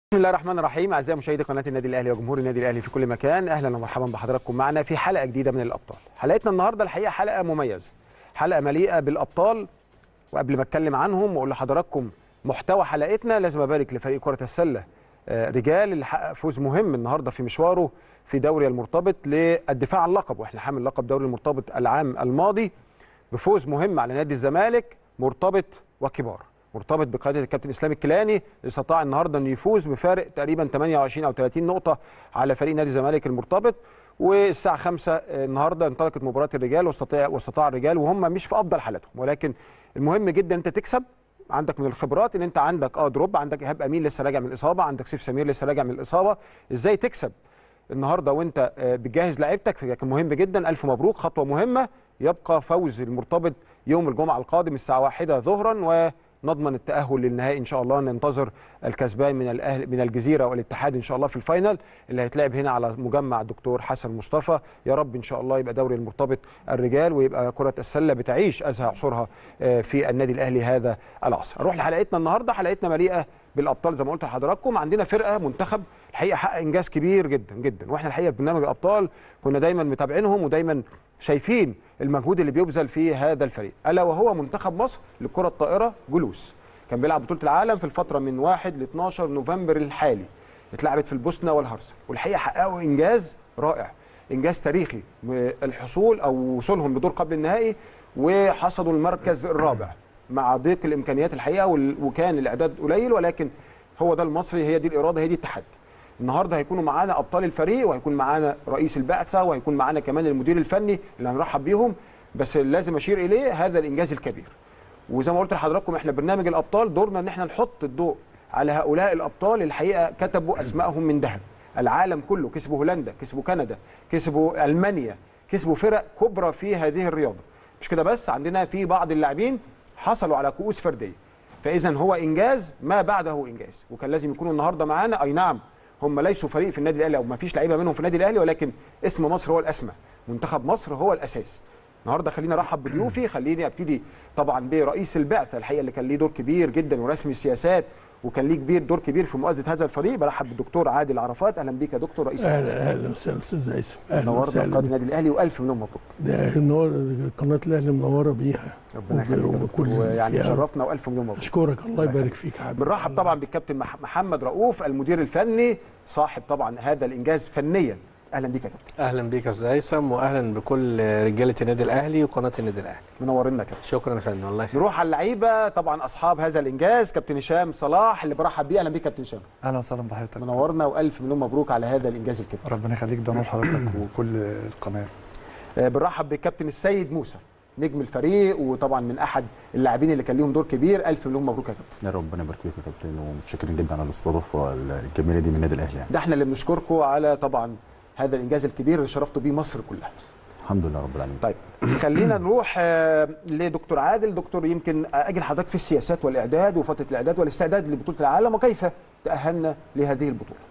بسم الله الرحمن الرحيم اعزائي مشاهدي قناه النادي الاهلي وجمهور النادي الاهلي في كل مكان اهلا ومرحبا بحضراتكم معنا في حلقه جديده من الابطال حلقتنا النهارده الحقيقه حلقه مميزه حلقه مليئه بالابطال وقبل ما اتكلم عنهم واقول لحضراتكم محتوى حلقتنا لازم ابارك لفريق كره السله آه، رجال اللي حقق فوز مهم النهارده في مشواره في دوري المرتبط للدفاع عن اللقب واحنا حامل لقب دوري المرتبط العام الماضي بفوز مهم على نادي الزمالك مرتبط وكبار مرتبط بقياده الكابتن اسلام الكيلاني استطاع النهارده انه يفوز بفارق تقريبا 28 او 30 نقطه على فريق نادي الزمالك المرتبط والساعه 5 النهارده انطلقت مباراه الرجال واستطاع واستطاع الرجال وهم مش في افضل حالاتهم ولكن المهم جدا انت تكسب عندك من الخبرات ان انت عندك اه دروب عندك ايهاب امين لسه راجع من الاصابه عندك سيف سمير لسه راجع من الاصابه ازاي تكسب النهارده وانت آه، بتجهز لعيبتك فكان مهم جدا الف مبروك خطوه مهمه يبقى فوز المرتبط يوم الجمعه القادم الساعه واحدة ظهرا ونضمن التاهل للنهائي ان شاء الله ننتظر الكسبان من الاهل من الجزيره والاتحاد ان شاء الله في الفاينل اللي هيتلعب هنا على مجمع الدكتور حسن مصطفى يا رب ان شاء الله يبقى دوري المرتبط الرجال ويبقى كره السله بتعيش ازهى عصورها آه، في النادي الاهلي هذا العصر نروح لحلقتنا النهارده حلقتنا مليئه بالابطال زي ما قلت لحضراتكم عندنا فرقه منتخب الحقيقه حقق انجاز كبير جدا جدا واحنا الحقيقه في برنامج الابطال كنا دايما متابعينهم ودايما شايفين المجهود اللي بيبذل في هذا الفريق الا وهو منتخب مصر للكره الطائره جلوس كان بيلعب بطوله العالم في الفتره من 1 ل 12 نوفمبر الحالي اتلعبت في البوسنه والهرسك والحقيقه حققوا انجاز رائع انجاز تاريخي الحصول او وصولهم لدور قبل النهائي وحصدوا المركز الرابع مع ضيق الامكانيات الحقيقه وال- وكان الاعداد قليل ولكن هو ده المصري هي دي الاراده هي دي التحدي النهارده هيكونوا معانا ابطال الفريق وهيكون معانا رئيس البعثه وهيكون معانا كمان المدير الفني اللي هنرحب بيهم بس لازم اشير اليه هذا الانجاز الكبير وزي ما قلت لحضراتكم احنا برنامج الابطال دورنا ان احنا نحط الضوء على هؤلاء الابطال الحقيقه كتبوا اسمائهم من ذهب العالم كله كسبوا هولندا كسبوا كندا كسبوا المانيا كسبوا فرق كبرى في هذه الرياضه مش كده بس عندنا في بعض اللاعبين حصلوا على كؤوس فرديه فاذا هو انجاز ما بعده انجاز وكان لازم يكونوا النهارده معانا اي نعم هم ليسوا فريق في النادي الاهلي او ما فيش لعيبه منهم في النادي الاهلي ولكن اسم مصر هو الاسمى منتخب مصر هو الاساس النهارده خلينا ارحب بضيوفي خليني ابتدي طبعا برئيس البعثه الحقيقه اللي كان ليه دور كبير جدا ورسم السياسات وكان ليه كبير دور كبير في مؤازره هذا الفريق برحب بالدكتور عادل عرفات اهلا بيك يا دكتور رئيس البعثة. اهلا اهلا وسهلا استاذ هيثم اهلا نورنا وسهلا قناه بك. النادي الاهلي والف مليون مبروك ده منور قناه الاهلي منوره بيها ربنا وب- يخليك يا دكتور وبكل ويعني فيها. شرفنا والف مليون مبروك اشكرك الله الله يبارك فيك يا حبيبي بنرحب طبعا بالكابتن مح- محمد رؤوف المدير الفني صاحب طبعا هذا الانجاز فنيا اهلا بيك يا كابتن اهلا بيك يا استاذ هيثم واهلا بكل رجاله النادي الاهلي وقناه النادي الاهلي منورنا يا كابتن شكرا يا فندم الله يخليك نروح على اللعيبه طبعا اصحاب هذا الانجاز كابتن هشام صلاح اللي برحب بيه اهلا بيك كابتن هشام اهلا وسهلا بحضرتك منورنا والف مليون مبروك على هذا الانجاز الكبير ربنا يخليك ده نور حضرتك وكل القناه آه، بنرحب بالكابتن السيد موسى نجم الفريق وطبعا من احد اللاعبين اللي كان ليهم دور كبير الف مليون مبروك يا كابتن يا ربنا يبارك فيك يا كابتن ومتشكرين جدا على الاستضافه الجميله دي من النادي الاهلي يعني ده احنا اللي بنشكركم على طبعا هذا الانجاز الكبير اللي شرفتوا بيه مصر كلها الحمد لله رب العالمين طيب خلينا نروح آه، لدكتور عادل دكتور يمكن اجل حضرتك في السياسات والاعداد وفتره الاعداد والاستعداد لبطوله العالم وكيف تاهلنا لهذه البطوله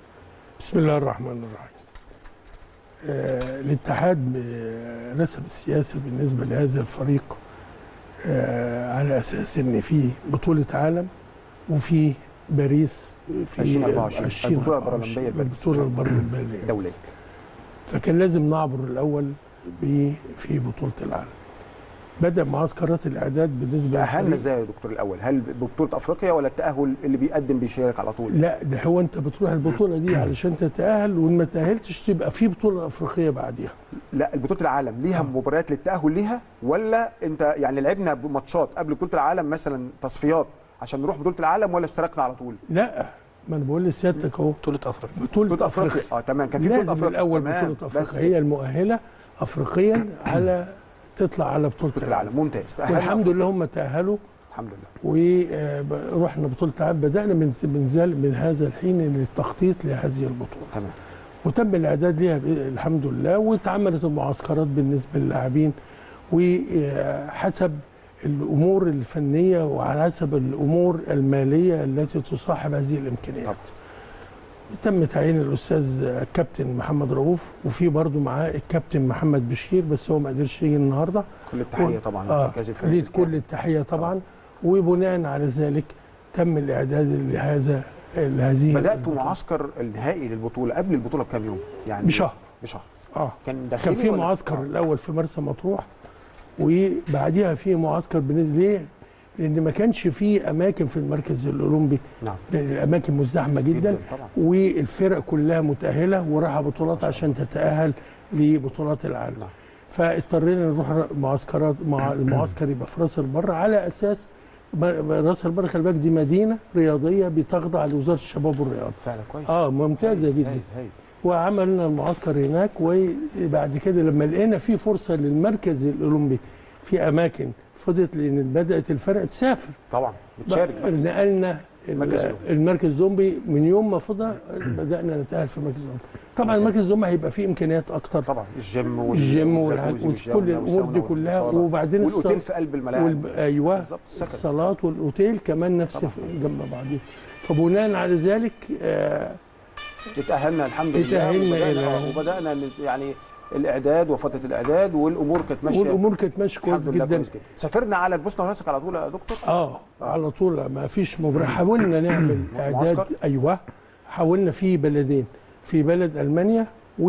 بسم الله الرحمن الرحيم آه الاتحاد آه، رسم السياسه بالنسبه لهذا الفريق آه على اساس ان في بطوله عالم وفي باريس في 2024 البطولة البارالمبية لباريس. البطوله البارالمبيه دوليه فكان لازم نعبر الاول ب- في بطوله العالم بدا معسكرات الاعداد بالنسبه تاهلنا للفريق ازاي يا دكتور الاول هل ببطوله افريقيا ولا التاهل اللي بيقدم بيشارك على طول لا ده هو انت بتروح البطوله دي علشان تتاهل وان ما تاهلتش تبقى في بطوله افريقيه بعديها لا بطوله العالم ليها مباريات للتاهل ليها ولا انت يعني لعبنا ماتشات قبل بطوله العالم مثلا تصفيات عشان نروح بطوله العالم ولا اشتركنا على طول لا ما انا بقول لسيادتك اهو بطوله افريقيا بطوله, بطوله افريقيا افريقيا اه تمام كان في بطوله لازم افريقيا الاول تمام. بطوله بس افريقيا هي المؤهله افريقيا على تطلع على بطوله بطوله العالم العالم ممتاز تأهلنا والحمد أفريقيا. لله هم تاهلوا الحمد لله ورحنا بطوله العالم بدانا من من ذل- من هذا الحين للتخطيط لهذه البطوله تمام وتم الاعداد ليها ب- الحمد لله واتعملت المعسكرات بالنسبه للاعبين وحسب الامور الفنيه وعلى حسب الامور الماليه التي تصاحب هذه الامكانيات. تم تعيين الاستاذ الكابتن محمد رؤوف وفي برضه معاه الكابتن محمد بشير بس هو ما قدرش يجي النهارده. كل التحيه طبعا اه للمركز الفني ليه كل التحيه طبعا وبناء على ذلك تم الاعداد لهذا هذه بداتوا البطولة. معسكر النهائي للبطوله قبل البطوله بكام يوم يعني بشهر بشهر اه كان داخلي كان في ولا- معسكر آه. الاول في مرسى مطروح وبعديها في معسكر بالنسبه ليه؟ لان ما كانش في اماكن في المركز الاولمبي نعم لان الاماكن مزدحمه جدا, جدا طبعا والفرق كلها متاهله وراحه بطولات عشان تتاهل لبطولات العالم نعم. فاضطرينا نروح معسكرات مع المعسكر يبقى في راس البر على اساس ب- راس البر خلي بالك دي مدينه رياضيه بتخضع لوزاره الشباب والرياضه فعلا كويس اه ممتازه هايل، جدا هايل، هايل. وعملنا المعسكر هناك وبعد كده لما لقينا في فرصه للمركز الاولمبي في اماكن فضلت لان بدات الفرق تسافر طبعا بتشارك بقى نقلنا المركز ال- الأولمبي. المركز الزومبي من يوم ما فضى بدانا نتاهل في المركز الزومبي طبعا المركز الزومبي هيبقى فيه امكانيات اكتر طبعا الجيم وال- الجيم والجاكوزي والحاجات وكل والجاونا الامور دي والساونا كلها والصالة. وبعدين والاوتيل الص- في قلب الملاعب والب... ايوه بالظبط السكن الصالات والاوتيل كمان نفس طبعاً. في- جنب بعضهم فبناء على ذلك آه اتأهلنا الحمد لله اتأهلنا وبدأنا, إلى- آه، وبدأنا ن- يعني الإعداد وفترة الإعداد والأمور كانت ماشية والامور كانت ماشيه كويس الحمد لله جدا كويس جدا سافرنا على البوسنة والهرسك على طول يا دكتور اه على طول ما فيش مبرر حاولنا نعمل اعداد معسكر؟ ايوه حاولنا في بلدين في بلد المانيا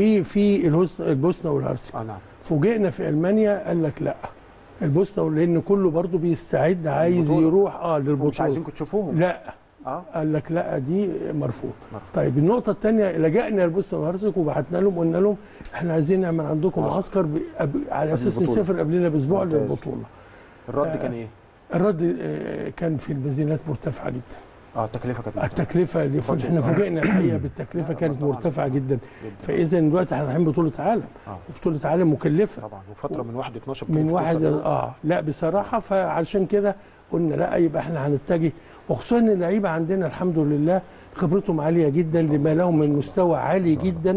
وفي الهوس- البوسنه والهرسك اه نعم فوجئنا في المانيا قال لك لا البوسنه لان كله برضو بيستعد عايز البطولة. يروح اه مش للبطوله عايزينكم تشوفوهم لا اه قال لك لا دي مرفوض مرفوض. طيب النقطه الثانيه لجأنا للبوسنه والهرسك وبعتنا لهم قلنا لهم احنا عايزين نعمل عندكم معسكر. معسكر ب... أب- على اساس البطولة. نسافر قبلنا باسبوع ممتاز. للبطوله الرد كان ايه؟ الرد آه، كان في الميزانيات مرتفعه جدا اه التكلفة كانت مرتفعة. التكلفه اللي بادجت. احنا فوجئنا الحقيقه بالتكلفه لا، كانت طبعاً. مرتفعه جدا جدا. فاذا دلوقتي احنا رايحين بطوله عالم اه بطوله عالم مكلفه طبعا وفترة من 1 12 من واحد 12. اه لا بصراحه فعشان كده قلنا لا يبقى احنا هنتجه وخصوصا ان اللعيبه عندنا الحمد لله خبرتهم عاليه جدا لما لهم من مستوى عالي جدا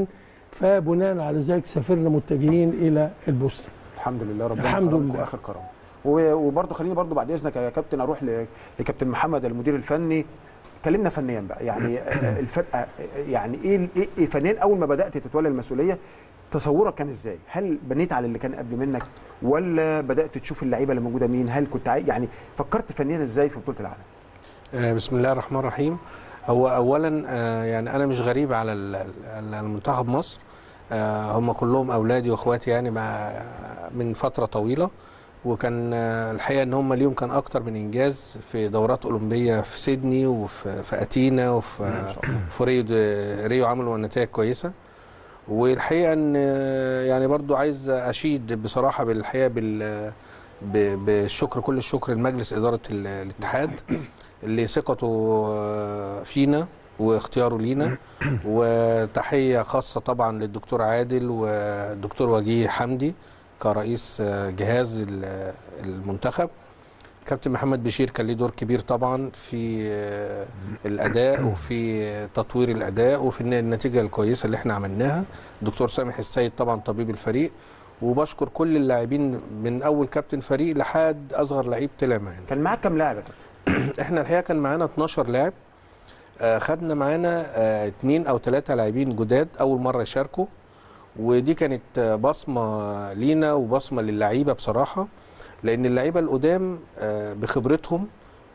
فبناء على ذلك سافرنا متجهين الى البوسنه الحمد لله ربنا الحمد كرمكم لله. اخر كرم و- وبرضه خليني برضه بعد اذنك يا كابتن اروح ل- لكابتن محمد المدير الفني كلمنا فنيا بقى يعني آه، الفرقه آه، يعني ايه ال- ايه إيه فنيا اول ما بدات تتولى المسؤوليه تصورك كان ازاي؟ هل بنيت على اللي كان قبل منك ولا بدات تشوف اللعيبه اللي موجوده مين؟ هل كنت عاي... يعني فكرت فنيا ازاي في بطوله العالم؟ آه، بسم الله الرحمن الرحيم هو اولا آه، يعني انا مش غريب على ال- ال- المنتخب مصر آه، هم كلهم اولادي واخواتي يعني مع من فتره طويله وكان آه، الحقيقه ان هم اليوم كان اكتر من انجاز في دورات اولمبيه في سيدني وفي في اتينا وفي ما شاء الله. في ريو دي- ريو عملوا نتائج كويسه والحقيقه ان آه، يعني برضو عايز اشيد بصراحه بالحقيقه بال ب- بالشكر كل الشكر لمجلس اداره ال- الاتحاد اللي ثقته آه، فينا واختياره لينا وتحيه خاصه طبعا للدكتور عادل والدكتور وجيه حمدي كرئيس آه، جهاز ال- المنتخب كابتن محمد بشير كان ليه دور كبير طبعا في آه، الاداء وفي تطوير الاداء وفي الن- النتيجه الكويسه اللي احنا عملناها دكتور سامح السيد طبعا طبيب الفريق وبشكر كل اللاعبين من اول كابتن فريق لحد اصغر لعيب طلع معانا كان معاك كام لاعب يا كابتن؟ احنا الحقيقه كان معانا 12 لاعب آه، خدنا معانا آه، اتنين او ثلاثه لاعبين جداد اول مره يشاركوا ودي كانت آه، بصمه لينا وبصمه للعيبه بصراحه لان اللعيبه القدام آه، بخبرتهم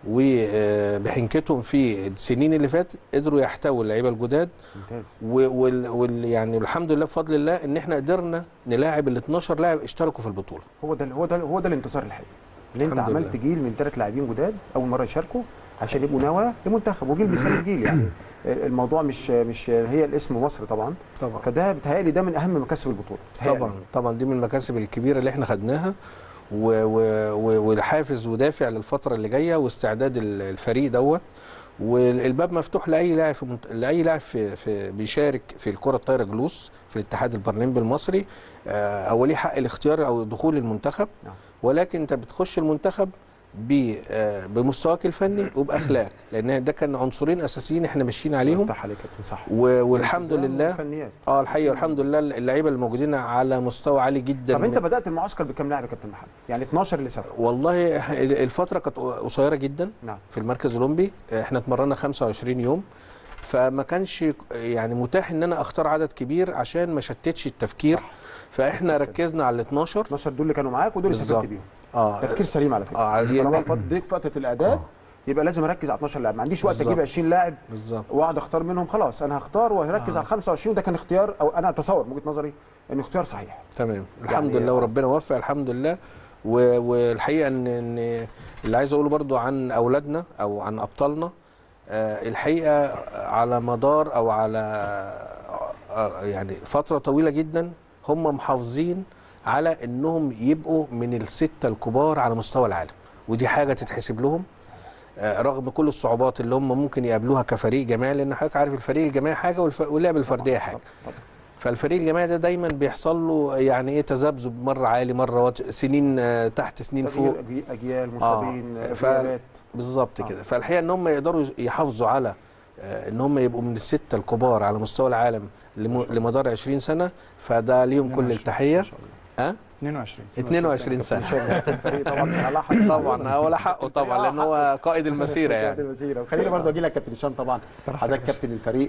وبحنكتهم في السنين اللي فاتت قدروا يحتووا اللعيبه الجداد ممتاز و- وال وال يعني الحمد لله بفضل الله ان احنا قدرنا نلاعب ال 12 لاعب اشتركوا في البطوله هو ده هو ده هو ده الانتصار الحقيقي اللي انت الحمد عملت لله. جيل من ثلاث لاعبين جداد اول مره يشاركوا عشان يبقوا نواه لمنتخب وجيل بيسلم جيل يعني الموضوع مش مش هي الاسم مصر طبعا طبعا فده بيتهيألي ده من اهم مكاسب البطوله بيتهيألي. طبعا طبعا دي من المكاسب الكبيره اللي احنا خدناها و- و- و- والحافز ودافع للفتره اللي جايه واستعداد ال- الفريق دوت والباب مفتوح لاي لاعب في منت... لاي لاعب في... في بيشارك في الكره الطايره جلوس في الاتحاد البرلماني المصري آه، او ليه حق الاختيار او دخول المنتخب نعم. ولكن انت بتخش المنتخب ب- آه، بمستواك الفني وباخلاقك لان ده كان عنصرين اساسيين احنا ماشيين عليهم يفتح عليك يا كابتن صح و... والحمد الالتزام لله والفنيات. اه الحقيقه والحمد لله اللعيبه الموجودين على مستوى عالي جدا طب انت من- بدات المعسكر بكام لاعب يا كابتن محمد؟ يعني 12 اللي سافروا والله الفتره كانت قصيره جدا نعم في المركز الاولمبي احنا اتمرنا 25 يوم فما كانش يعني متاح ان انا اختار عدد كبير عشان ما شتتش التفكير فاحنا تفكير ركزنا على ال 12 12 دول اللي كانوا معاك ودول اللي سافرت بالظبط. بيهم اه تفكير سليم على فكره اه يعني هي طالما الوقت- فض- ديك فتره الاعداد يبقى لازم اركز على 12 لاعب ما عنديش وقت بالظبط. اجيب 20 لاعب بالظبط واقعد اختار منهم خلاص انا هختار وهركز آه. على 25 وده كان اختيار او انا اتصور من وجهه نظري انه اختيار صحيح تمام الحمد يعني- لله وربنا وفق الحمد لله و- والحقيقه ان ان اللي عايز اقوله برضو عن اولادنا او عن ابطالنا آه، الحقيقه على مدار او على آه، يعني فتره طويله جدا هم محافظين على انهم يبقوا من السته الكبار على مستوى العالم ودي حاجه تتحسب لهم آه، رغم كل الصعوبات اللي هم ممكن يقابلوها كفريق جماعي لان حضرتك عارف الفريق الجماعي حاجه والف- واللعب الفرديه حاجه فالفريق الجماعي ده دايما بيحصل له يعني ايه تذبذب مره عالي مره وط- سنين آه، تحت سنين فوق تغيير أجي- اجيال مصابين آه، آه. ف- غيابات. بالظبط آه. كده فالحقيقه ان هم يقدروا يحافظوا على آه، ان هم يبقوا من السته الكبار على مستوى العالم لم- لمدار 20 سنه فده ليهم كل 22. التحيه ما شاء الله. اه 22 22 سنه الفريق طبعا على حق طبعا ولا حقه طبعا لان هو قائد المسيره قائد يعني المسيره وخلينا برضه اجي لك كابتن هشام طبعا حضرتك كابتن الفريق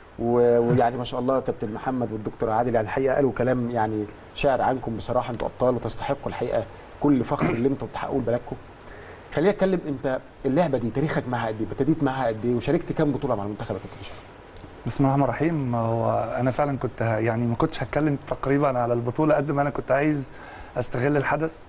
و- ويعني ما شاء الله كابتن محمد والدكتور عادل يعني الحقيقه قالوا كلام يعني شاعر عنكم بصراحه انتوا ابطال وتستحقوا الحقيقه كل فخر اللي انتوا بتحققوه لبلدكم خلينا اتكلم انت اللعبه دي تاريخك معاها قد ايه ابتديت معاها قد ايه وشاركت كام بطوله مع المنتخب يا كابتن هشام بسم الله الرحمن الرحيم هو انا فعلا كنت ه- يعني ما كنتش هتكلم تقريبا على البطوله قد ما انا كنت عايز استغل الحدث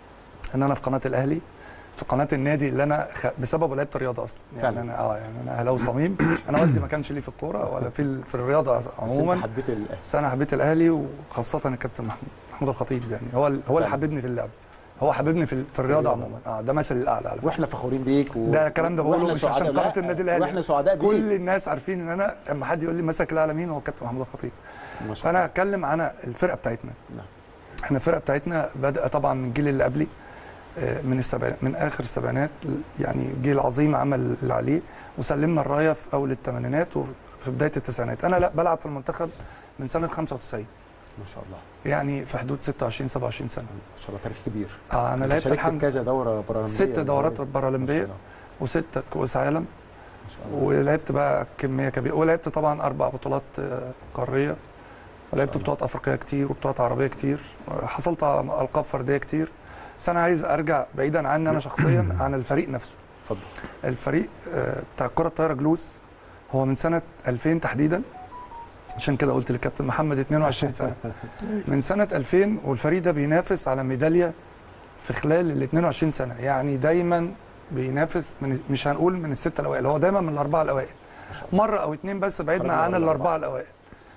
ان انا في قناه الاهلي في قناه النادي اللي انا خ... بسببه لعبت رياضه اصلا يعني فعلا. انا اه يعني انا اهلاوي صميم انا والدي ما كانش ليه في الكوره ولا في ال- في الرياضه بس انت عموما حبيت الاهلي بس انا حبيت الاهلي وخاصه الكابتن محمود محمود الخطيب يعني هو ال- هو اللي فعلا. حببني في اللعب هو حببني في, ال- في الرياضه عموما اه ده مثل الاعلى على فكره واحنا فخورين بيك و... ده الكلام ده بقوله وإحنا مش عشان سعداء. قناه النادي الاهلي واحنا سعداء بيك كل الناس عارفين ان انا لما حد يقول لي مسك الاعلى مين هو الكابتن محمود الخطيب ما شاء فانا الله. هتكلم عن الفرقه بتاعتنا نعم. احنا الفرقه بتاعتنا بدأ طبعا من الجيل اللي قبلي آه، من السبعينات من اخر السبعينات يعني جيل عظيم عمل اللي عليه وسلمنا الرايه في اول الثمانينات وفي بدايه التسعينات انا لا بلعب في المنتخب من سنه 95 ما شاء الله يعني في حدود 26 27 سنه ما شاء الله تاريخ كبير آه انا أنت لعبت شاركت في الحمد كذا دوره برامجيه ست دورات ما شاء بارالمبيه الله. وست كؤوس عالم ما شاء الله. ولعبت بقى كميه كبيره ولعبت طبعا اربع بطولات آه، قاريه ولعبت الله. بطولات افريقيه كتير وبطولات عربيه كتير حصلت على القاب فرديه كتير بس انا عايز ارجع بعيدا عني انا شخصيا عن الفريق نفسه اتفضل الفريق آه، بتاع الكره الطايره جلوس هو من سنه 2000 تحديدا عشان كده قلت للكابتن محمد 22 سنه من سنه 2000 والفريق ده بينافس على ميداليه في خلال ال 22 سنه يعني دايما بينافس من مش هنقول من السته الاوائل هو دايما من الاربعه الاوائل مره او اتنين بس بعدنا خرجنا عن من الاربعه الاوائل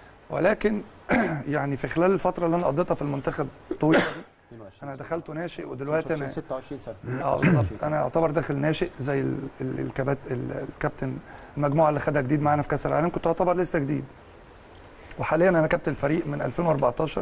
ولكن يعني في خلال الفتره اللي انا قضيتها في المنتخب طويله دي 22 انا دخلت ناشئ ودلوقتي انا 26 سنه اه بالظبط انا اعتبر داخل ناشئ زي ال- ال- الكبات ال- الكابتن المجموعه اللي خدها جديد معانا في كاس العالم كنت اعتبر لسه جديد وحاليا انا كابتن الفريق من 2014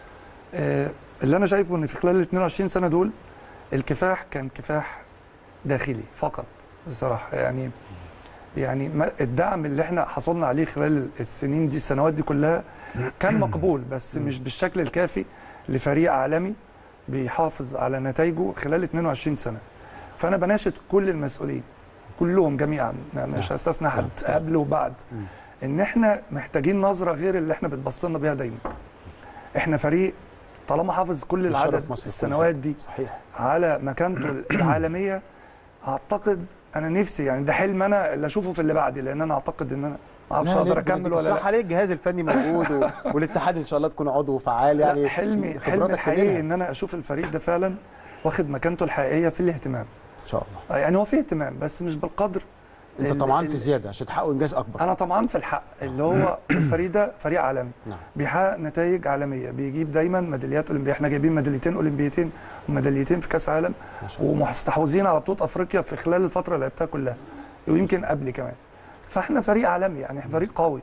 آه، اللي انا شايفه ان في خلال ال 22 سنه دول الكفاح كان كفاح داخلي فقط بصراحه يعني يعني ما- الدعم اللي احنا حصلنا عليه خلال السنين دي السنوات دي كلها كان مقبول بس مش بالشكل الكافي لفريق عالمي بيحافظ على نتائجه خلال 22 سنه فانا بناشد كل المسؤولين كلهم جميعا ما- مش هستثنى حد قبل وبعد ان احنا محتاجين نظره غير اللي احنا بتبص لنا بيها دايما احنا فريق طالما حافظ كل بيشرف العدد مصر في كل السنوات حتة. دي صحيح على مكانته العالميه اعتقد انا نفسي يعني ده حلم انا اللي اشوفه في اللي بعدي لان انا اعتقد ان انا ما اعرفش اقدر اكمل ولا صح لا عليك الجهاز الفني موجود و... والاتحاد ان شاء الله تكون عضو فعال يعني لا حلمي حلمي خبراتك الحقيقي تجيلها. ان انا اشوف الفريق ده فعلا واخد مكانته الحقيقيه في الاهتمام ان شاء الله آه، يعني هو فيه اهتمام بس مش بالقدر انت ال- طمعان ال- في زياده عشان تحققوا انجاز اكبر انا طمعان في الحق اللي هو الفريق ده فريق عالمي نعم. بيحقق نتائج عالميه بيجيب دايما ميداليات اولمبيه احنا جايبين ميداليتين اولمبيتين وميداليتين في كاس عالم ما شاء الله ومستحوذين على بطوله افريقيا في خلال الفتره اللي لعبتها كلها ويمكن قبل كمان فاحنا فريق عالمي يعني احنا فريق قوي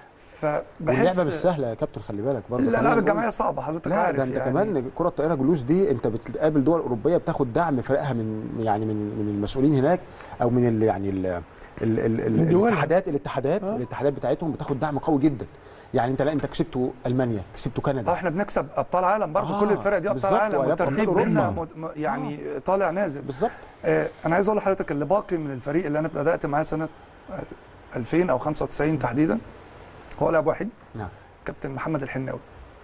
فبحس واللعبه مش سهله يا كابتن خلي بالك برضه لا خلينا اللعبه نقول- الجماعيه صعبه حضرتك لا عارف ده انت يعني كمان كره الطائره جلوس دي انت بتقابل دول اوروبيه بتاخد دعم فرقها من يعني من من المسؤولين هناك او من ال يعني ال ال ال ال من دولها. الاتحادات الاتحادات آه. الاتحادات بتاعتهم بتاخد دعم قوي جدا يعني انت لا انت كسبتوا المانيا كسبتوا اه كندا احنا بنكسب ابطال عالم برضه آه، كل الفرق دي ابطال بالظبط، عالم وألعاب والترتيب أبطال بيننا أوروبا. مد- م- يعني طالع نازل بالظبط آه انا عايز اقول لحضرتك اللي باقي من الفريق اللي انا بدات معاه سنه 2000 او 95 تحديدا هو لاعب واحد نعم كابتن محمد الحناوي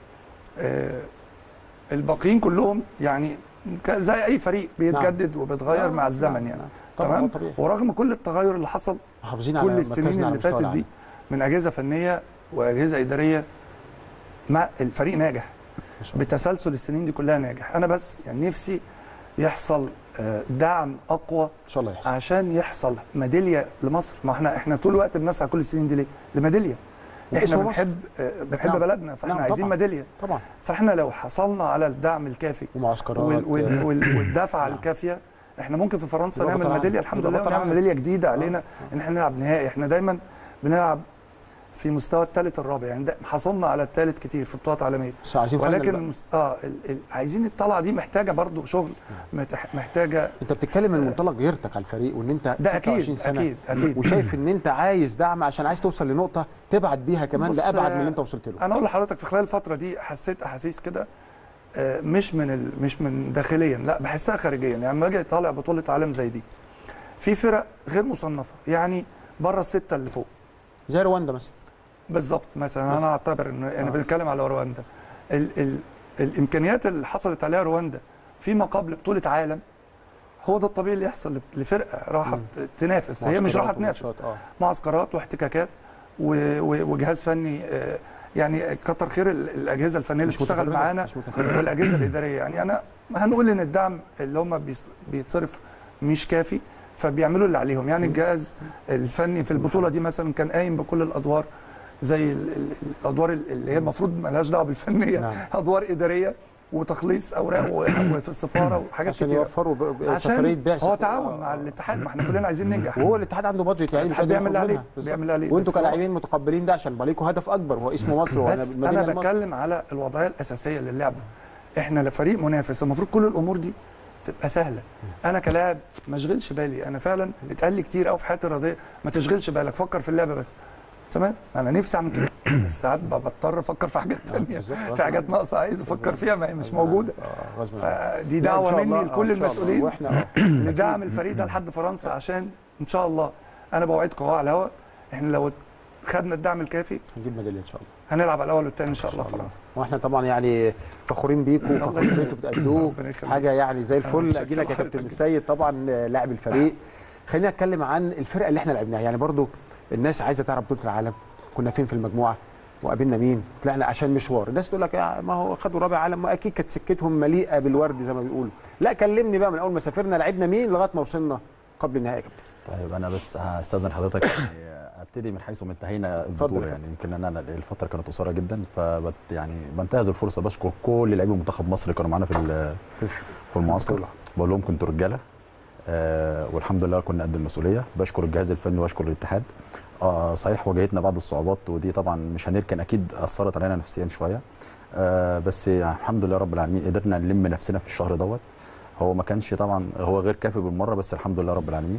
آه الباقيين كلهم يعني ك- زي اي فريق بيتجدد وبيتغير نعم، مع الزمن نعم، يعني نعم. طبعاً، تمام هو طبيعي. ورغم كل التغير اللي حصل محافظين على كل السنين مركزنا على اللي مستوى فاتت العالم. دي من اجهزه فنيه واجهزه اداريه مع الفريق ناجح ما شاء الله. بتسلسل السنين دي كلها ناجح انا بس يعني نفسي يحصل آه، دعم اقوى ان شاء الله يحصل عشان يحصل ميداليه لمصر ما احنا احنا طول الوقت بنسعى كل السنين دي ليه لميداليه احنا باسم مصر. بنحب آه، بنحب نعم. بلدنا فاحنا نعم، عايزين طبعاً. ميداليه طبعا فاحنا لو حصلنا على الدعم الكافي ومعسكرات وال وال وال والدفعه نعم. الكافيه احنا ممكن في فرنسا يبقى نعمل بطل ميداليه عالم. الحمد يبقى لله بطل ونعمل عالم. ميداليه جديده علينا ان احنا نلعب نهائي احنا دايما بنلعب في مستوى الثالث الرابع يعني ده حصلنا على الثالث كتير في بطولات عالميه بس عايزين فاينل ولكن بقى. المس... اه ال... ال... عايزين الطلعه دي محتاجه برضو شغل متح... محتاجه انت بتتكلم من منطلق غيرتك على الفريق وان انت ده 26 اكيد سنه اكيد اكيد وشايف ان انت عايز دعم عشان عايز توصل لنقطه تبعد بيها كمان بص، لابعد من اللي انت وصلت له انا اقول لحضرتك في خلال الفتره دي حسيت احاسيس كده آه، مش من ال... مش من داخليا لا بحسها خارجيا يعني لما اجي طالع بطوله عالم زي دي في فرق غير مصنفه يعني بره السته اللي فوق زي رواندا مثلا بالظبط مثلا بس. انا اعتبر ان انا آه. بنتكلم على رواندا ال... ال... الامكانيات اللي حصلت عليها رواندا فيما قبل بطوله عالم هو ده الطبيعي اللي يحصل لفرقه راحت تنافس هي مش راحت معسكرات تنافس وماتشات، اه معسكرات واحتكاكات و- و- وجهاز فني آه، يعني كتر خير ال- الاجهزه الفنيه اللي مش بتشتغل متفرغة، معانا مش متفرغة. والاجهزه الاداريه يعني انا هنقول ان الدعم اللي هم بيص- بيتصرف مش كافي فبيعملوا اللي عليهم يعني الجهاز الفني في البطوله دي مثلا كان قايم بكل الادوار زي ال- ال- الادوار ال- اللي هي المفروض مالهاش دعوه بالفنيه نعم. ادوار اداريه وتخليص اوراق و- وفي السفاره وحاجات عشان كتير يوفروا ب- ب- سفريه عشان بعثه هو تعاون مع الاتحاد ما احنا كلنا عايزين ننجح وهو الاتحاد عنده بادجت يعني مش الاتحاد قادر بيعمل يخرج اللي منها. عليه بالظبط. بيعمل اللي عليه وانتوا بس هو- كلاعبين متقبلين ده عشان يبقى ليكوا هدف اكبر وهو اسم مصر وأنا بس مدينة انا لمصر. بتكلم على الوضعيه الاساسيه للعبه احنا لفريق منافس المفروض كل الامور دي تبقى سهله انا كلاعب ما اشغلش بالي انا فعلا اتقال لي كتير قوي في حياتي الرياضيه ما تشغلش بالك فكر في اللعبه بس تمام انا نفسي اعمل كده بس ساعات ب- بضطر افكر في حاجات ثانيه بالظبط. في حاجات ناقصه عايز افكر فيها ما هي مش موجوده آه، غصب عنك. فدي لا، إن شاء دعوه الله، مني آه، لكل إن شاء الله. المسؤولين واحنا آه. لدعم الفريق ده لحد فرنسا عشان ان شاء الله انا بوعدكم اهو على الهوا احنا لو خدنا الدعم الكافي هنجيب ميداليه ان شاء الله هنلعب على الاول والثاني ان شاء الله فرنسا واحنا طبعا يعني فخورين بيكم الله وفخورين يخليك. انتوا بتأدوه ربنا يخليك. حاجه يعني زي الفل متشكر اجيلك يا كابتن لحضرتك. السيد طبعا آه، لاعب الفريق خلينا نتكلم عن الفرقه اللي احنا لعبناها يعني برضو الناس عايزه تعرف بطوله العالم كنا فين في المجموعه وقابلنا مين طلعنا عشان مشوار الناس تقول لك يا ما هو خدوا رابع عالم ما اكيد كانت سكتهم مليئه بالورد زي ما بيقولوا لا كلمني بقى من اول ما سافرنا لعبنا مين لغايه ما وصلنا قبل النهائي يا كابتن طيب انا بس هستاذن حضرتك يعني ابتدي من حيث ما انتهينا اتفضل البطوله يا يعني يمكن انا أنا الفتره كانت قصيره جدا فبت يعني بنتهز الفرصه بشكر كل لاعبي منتخب مصر اللي كانوا معانا في ال- في المعسكر البطولة. بقول لهم كنتوا رجاله آه والحمد لله كنا قد المسؤوليه بشكر الجهاز الفني واشكر الاتحاد آه صحيح واجهتنا بعض الصعوبات ودي طبعا مش هنركن اكيد اثرت علينا نفسيا شويه آه بس يعني الحمد لله رب العالمين قدرنا نلم نفسنا في الشهر دوت هو ما كانش طبعا هو غير كافي بالمره بس الحمد لله رب العالمين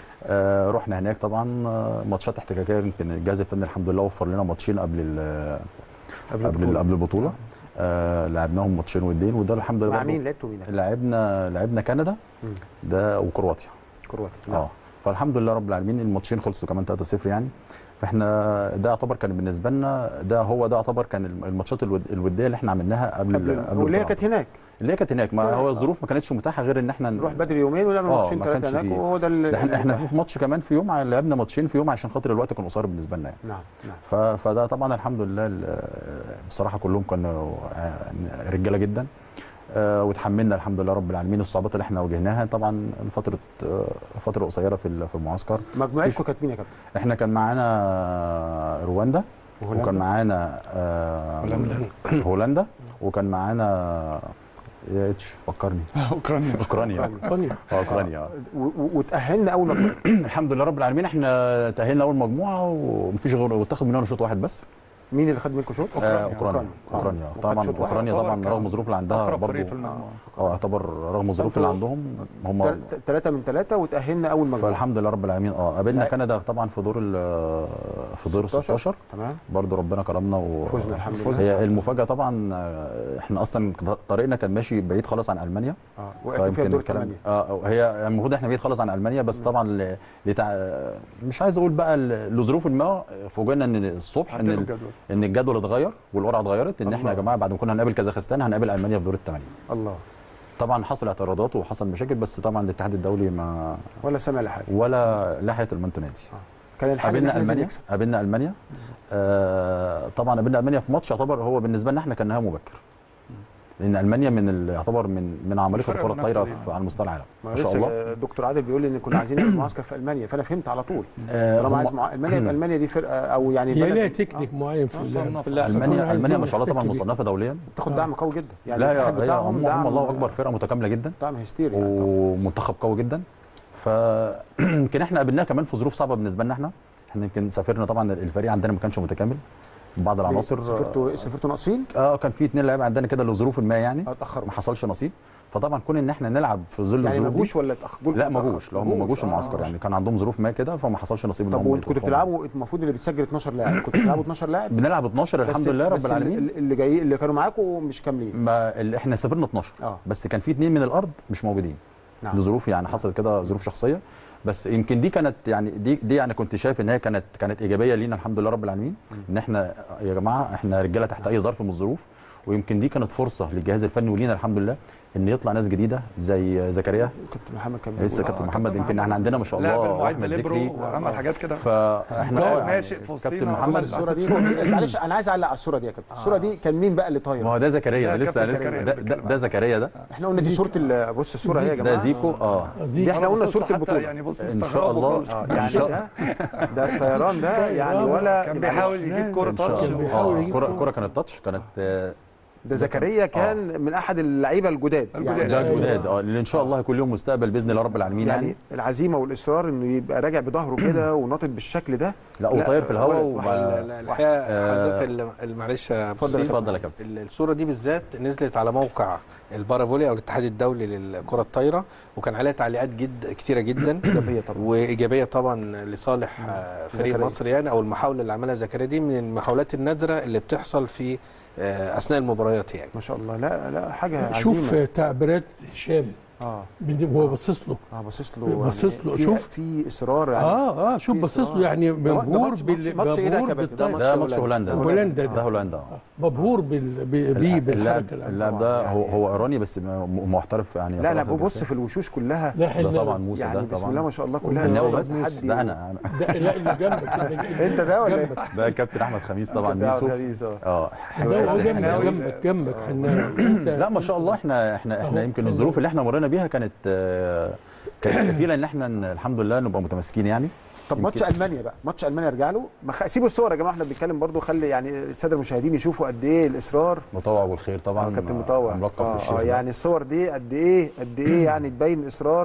آه رحنا هناك طبعا آه، ماتشات احتكاكيه يمكن الجهاز الفني الحمد لله وفر لنا ماتشين قبل ال- قبل البطولة. قبل البطوله آه لعبناهم ماتشين ودين وده الحمد لله مع برضو مين لعبتوا مين لعبنا لعبنا كندا مم. ده وكرواتيا كرواتيا اه فالحمد لله رب العالمين الماتشين خلصوا كمان 3-0 يعني فاحنا ده يعتبر كان بالنسبه لنا ده هو ده يعتبر كان الم- الماتشات الود- الوديه اللي احنا عملناها قبل قبل واللي هي البطولة. كانت هناك اللي هي كانت هناك ما آه. هو الظروف ما كانتش متاحه غير ان احنا نروح بدري يومين ونعمل آه، ماتشين ما ثلاثه كانش هناك فيه. وهو ده اللي احنا احنا في ماتش كمان في يوم لعبنا ماتشين في يوم عشان خاطر الوقت كان قصير بالنسبه لنا يعني نعم نعم ف- فده طبعا الحمد لله ال- بصراحه كلهم كانوا آه، رجاله جدا آه، وتحملنا الحمد لله رب العالمين الصعوبات اللي احنا واجهناها طبعا فتره آه، فتره قصيره في ال- في المعسكر مجموعتكم كانت مين يا كابتن؟ احنا كان معانا رواندا وهولندا؟ وكان معانا آه، هولندا. هولندا وكان معانا يا اتش فكرني اوكرانيا اوكرانيا اوكرانيا اه اوكرانيا آه. و- و- وتأهلنا اول ما الحمد لله رب العالمين احنا تاهلنا اول مجموعه ومفيش غير واتاخد مننا شوط واحد بس مين اللي خد منكم شوط؟ آه، اوكرانيا آه. اوكرانيا وخد طبعا شوط واحد. اوكرانيا يعتبر طبعا كان رغم الظروف اللي عندها اقرب فريق برضه في المجموعه اه يعتبر رغم الظروف اللي عندهم هم ثلاثة من ثلاثة وتأهلنا أول مجموعة فالحمد لله رب العالمين اه قابلنا لا. كندا طبعا في دور ال- في دور 16 تمام برضه ربنا كرمنا و فزنا الحمد لله. فزنا. هي المفاجاه طبعا آه، احنا اصلا طريقنا كان ماشي بعيد خالص عن المانيا اه وقعتوا فيها دور الكلام الثمانية اه هي المفروض احنا بعيد خالص عن المانيا بس طبعا ل... لتع... مش عايز اقول بقى ل- لظروف ما فوجئنا ان الصبح ان حددوا ال... الجدول ان الجدول اتغير والقرعه اتغيرت ان احنا يا الله. جماعه بعد ما كنا هنقابل كازاخستان هنقابل المانيا في دور الثمانيه الله طبعا حصل اعتراضات وحصل مشاكل بس طبعا الاتحاد الدولي ما ولا سامع لحاجه ولا لحقت المنتو نادي كان الحل إن قابلنا إحنا لازم المانيا نكسب. قابلنا المانيا آه طبعا قابلنا المانيا في ماتش يعتبر هو بالنسبه لنا احنا كان نهايه مبكر لان المانيا من ال- يعتبر من من عمالقه فرق الكره منافسة الطايره لينا. في- على مستوى العالم ما ما شاء لسه الله دكتور عادل بيقول لي ان كنا عايزين نعمل معسكر في المانيا فانا فهمت على طول آه طالما هم- عايز مع... المانيا يبقى المانيا دي فرقه او يعني هي بلد- لها تكنيك معين في اللعب صنف. لا، المانيا عايزين المانيا ما شاء الله طبعا محتاج كبير. مصنفه دوليا تاخد دعم قوي جدا يعني لا الاتحاد يا هي بتاعهم هم, دعم هم الله اكبر فرقه متكامله جدا دعم هستيري يعني طبعاً. ومنتخب قوي جدا فيمكن احنا قابلناه كمان في ظروف صعبه بالنسبه لنا احنا احنا يمكن سافرنا طبعا الفريق عندنا ما كانش متكامل بعض العناصر سافرتوا سافرتوا ناقصين اه كان في اثنين لعيبه عندنا كده لظروف ما يعني اه اتاخروا ما حصلش نصيب فطبعا كون ان احنا نلعب في ظل يعني ما الظروف دي جوش ولا اتاخروا لا ما جوش لا هم ما جوش آه، المعسكر آه. يعني كان عندهم ظروف ما كده فما حصلش نصيب ان طب هم وانتوا كنتوا يتوفقوا. بتلعبوا المفروض اللي بتسجل 12 لاعب كنتوا بتلعبوا 12 لاعب بنلعب 12 الحمد بس- لله بس رب العالمين اللي, اللي جاي اللي كانوا معاكم مش كاملين ما اللي احنا سافرنا 12 اه بس كان في اثنين من الارض مش موجودين نعم. لظروف يعني حصلت كده ظروف شخصيه بس يمكن دي كانت يعني دي دي يعني كنت شايف ان هي كانت كانت ايجابيه لينا الحمد لله رب العالمين ان احنا يا جماعه احنا رجاله تحت اي ظرف من الظروف ويمكن دي كانت فرصه للجهاز الفني ولينا الحمد لله ان يطلع ناس جديده زي زكريا كابتن محمد كان لسه بيقول. كابتن آه، محمد يمكن احنا عندنا ما شاء الله لاعب المعد واحمد ليبرو ذكري وعمل حاجات كده فاحنا لاعب اه يعني ناشئ في وسطينا كابتن وعمل محمد الصوره دي معلش انا عايز اعلق على الصوره دي يا كابتن الصوره دي كان مين بقى اللي طاير ما هو ده زكريا ده لسه كابتن لسه زكريا ده, اللي ده, بنتكلم ده عنه. زكريا ده احنا قلنا دي صوره ال- بص الصوره اهي يا ده جماعه زيكو اه دي احنا قلنا صوره حتى البطوله يعني بص إن شاء مستغربوا الله. خالص اه إن يعني شاء- ده ده الطيران ده يعني ولا كان بيحاول يجيب كوره ان شاء تاتش كان الله بيحاول اه يجيب كرة كورة. كرة كانت تاتش كانت آه، ده زكريا كان من احد اللعيبه الجداد الجداد. يعني ده أيوة. الجداد اه اللي ان شاء الله هيكون لهم مستقبل باذن الله رب العالمين يعني يعني العزيمه والاصرار انه يبقى راجع بظهره كده وناطط بالشكل ده لا وطاير في الهواء ولد وما- لا لا الحقيقه آه، حضرتك ال- ال- معلش يا اتفضل بصير، اتفضل يا كابتن ال- الصوره دي بالذات نزلت على موقع البارافولي او الاتحاد الدولي للكره الطايره وكان عليها تعليقات جد كتيره جدا ايجابيه طبعا وايجابيه طبعا لصالح آه، فريق زكريا. مصر يعني او المحاوله اللي عملها زكريا دي من المحاولات النادره اللي بتحصل في آه، اثناء المباريات يعني ما شاء الله لا لا حاجه عظيمه شوف تعبيرات هشام اه من- وهو باصص له اه باصص له باصص يعني له، في- شوف. في اصرار يعني اه اه شوف في باصص له إصرار. يعني ده- ده مبهور ماتش- بال ماتش- ماتش إيه ده يا مبهور كابتن؟ ده بالطاقة. ماتش ده ماتش هولندا. هولندا هولندا ده هولندا اه مبهور بال... ب- بيه اللاعب بالحركه اللي اللاعب عملها. ده هو هو ايراني بس م- م- محترف يعني لا لا يعتبر ببص في الوشوش كلها ده ده حلو طبعا موسى يعني ده بسم طبعا الله ما شاء الله كلها ده هو صور بس تحدي ده انا أنا- ده لا اللي جنبك انت ده ولا ايه؟ ده كابتن احمد خميس طبعا كابتن أحمد ميسو خميس، آه. اه ده هو جنبك حناوي. جنبك جنبك حناوي انت لا ما شاء الله احنا احنا احنا أهو. يمكن الظروف اللي احنا مرينا بيها كانت آه، كانت كفيله ان احنا ن- الحمد لله نبقى متماسكين يعني طب ماتش المانيا بقى ماتش المانيا ارجع له ما خ... سيبوا الصور يا جماعه احنا بنتكلم برضو خلي يعني الساده المشاهدين يشوفوا قد ايه الاصرار مطوع والخير طبعا آه كابتن مطوع ملقب آه في الشيخ آه ده. يعني الصور دي قد ايه قد ايه يعني تبين اصرار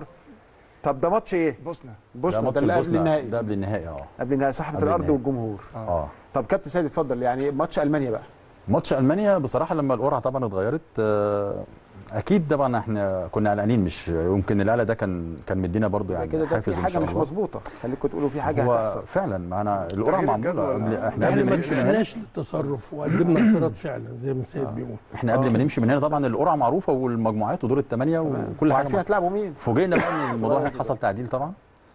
طب ده ماتش ايه؟ بوسنا ده بوسنا ده ماتش اللي قبل البوسنة النهائي ده قبل النهائي اه قبل النهائي صاحبه قبل الارض النهائي. والجمهور اه طب كابتن سيد اتفضل يعني ماتش المانيا بقى ماتش المانيا بصراحه لما القرعه طبعا اتغيرت آه، اكيد طبعا احنا كنا قلقانين مش يمكن القلق ده كان كان مدينا برضو يعني يعني كده ده حافز في ان حاجه شاء مش الله مظبوطه خليكم تقولوا في حاجه هو هتحصل فعلا معنا القرعه تغيير معموله الجدول. قبل احنا احنا قبل ما ما نمشي من هنا لحقناش التصرف وقدمنا اعتراض فعلا زي ما السيد بيقول احنا قبل ما نمشي من هنا طبعا القرعه معروفه والمجموعات ودور الثمانيه وكل حاجه عارفين هتلعبوا مين فوجئنا بقى ان الموضوع هناك حصل تعديل طبعا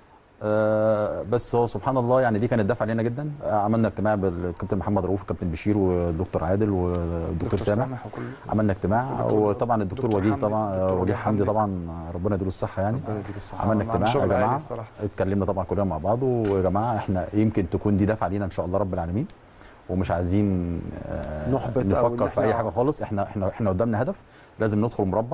آه بس هو سبحان الله يعني دي كانت دافعه علينا جدا آه عملنا اجتماع بالكابتن محمد رؤوف والكابتن بشير والدكتور عادل والدكتور سامح وكل عملنا اجتماع ودكتور- وطبعا الدكتور دكتور وجيه حمدي. طبعا آه، دكتور وجيه وجيه حمدي حمدي. طبعا ربنا يديله الصحه يعني ربنا يديله الصحة. عملنا عمل اجتماع يا شغل عالي جماعه الصراحة. اتكلمنا طبعا كلنا مع بعض ويا جماعه احنا يمكن تكون دي دافعه لينا ان شاء الله رب العالمين ومش عايزين آه، نحبط أو إن نفكر في إحنا- اي حاجه خالص احنا احنا احنا قدامنا هدف لازم ندخل مربع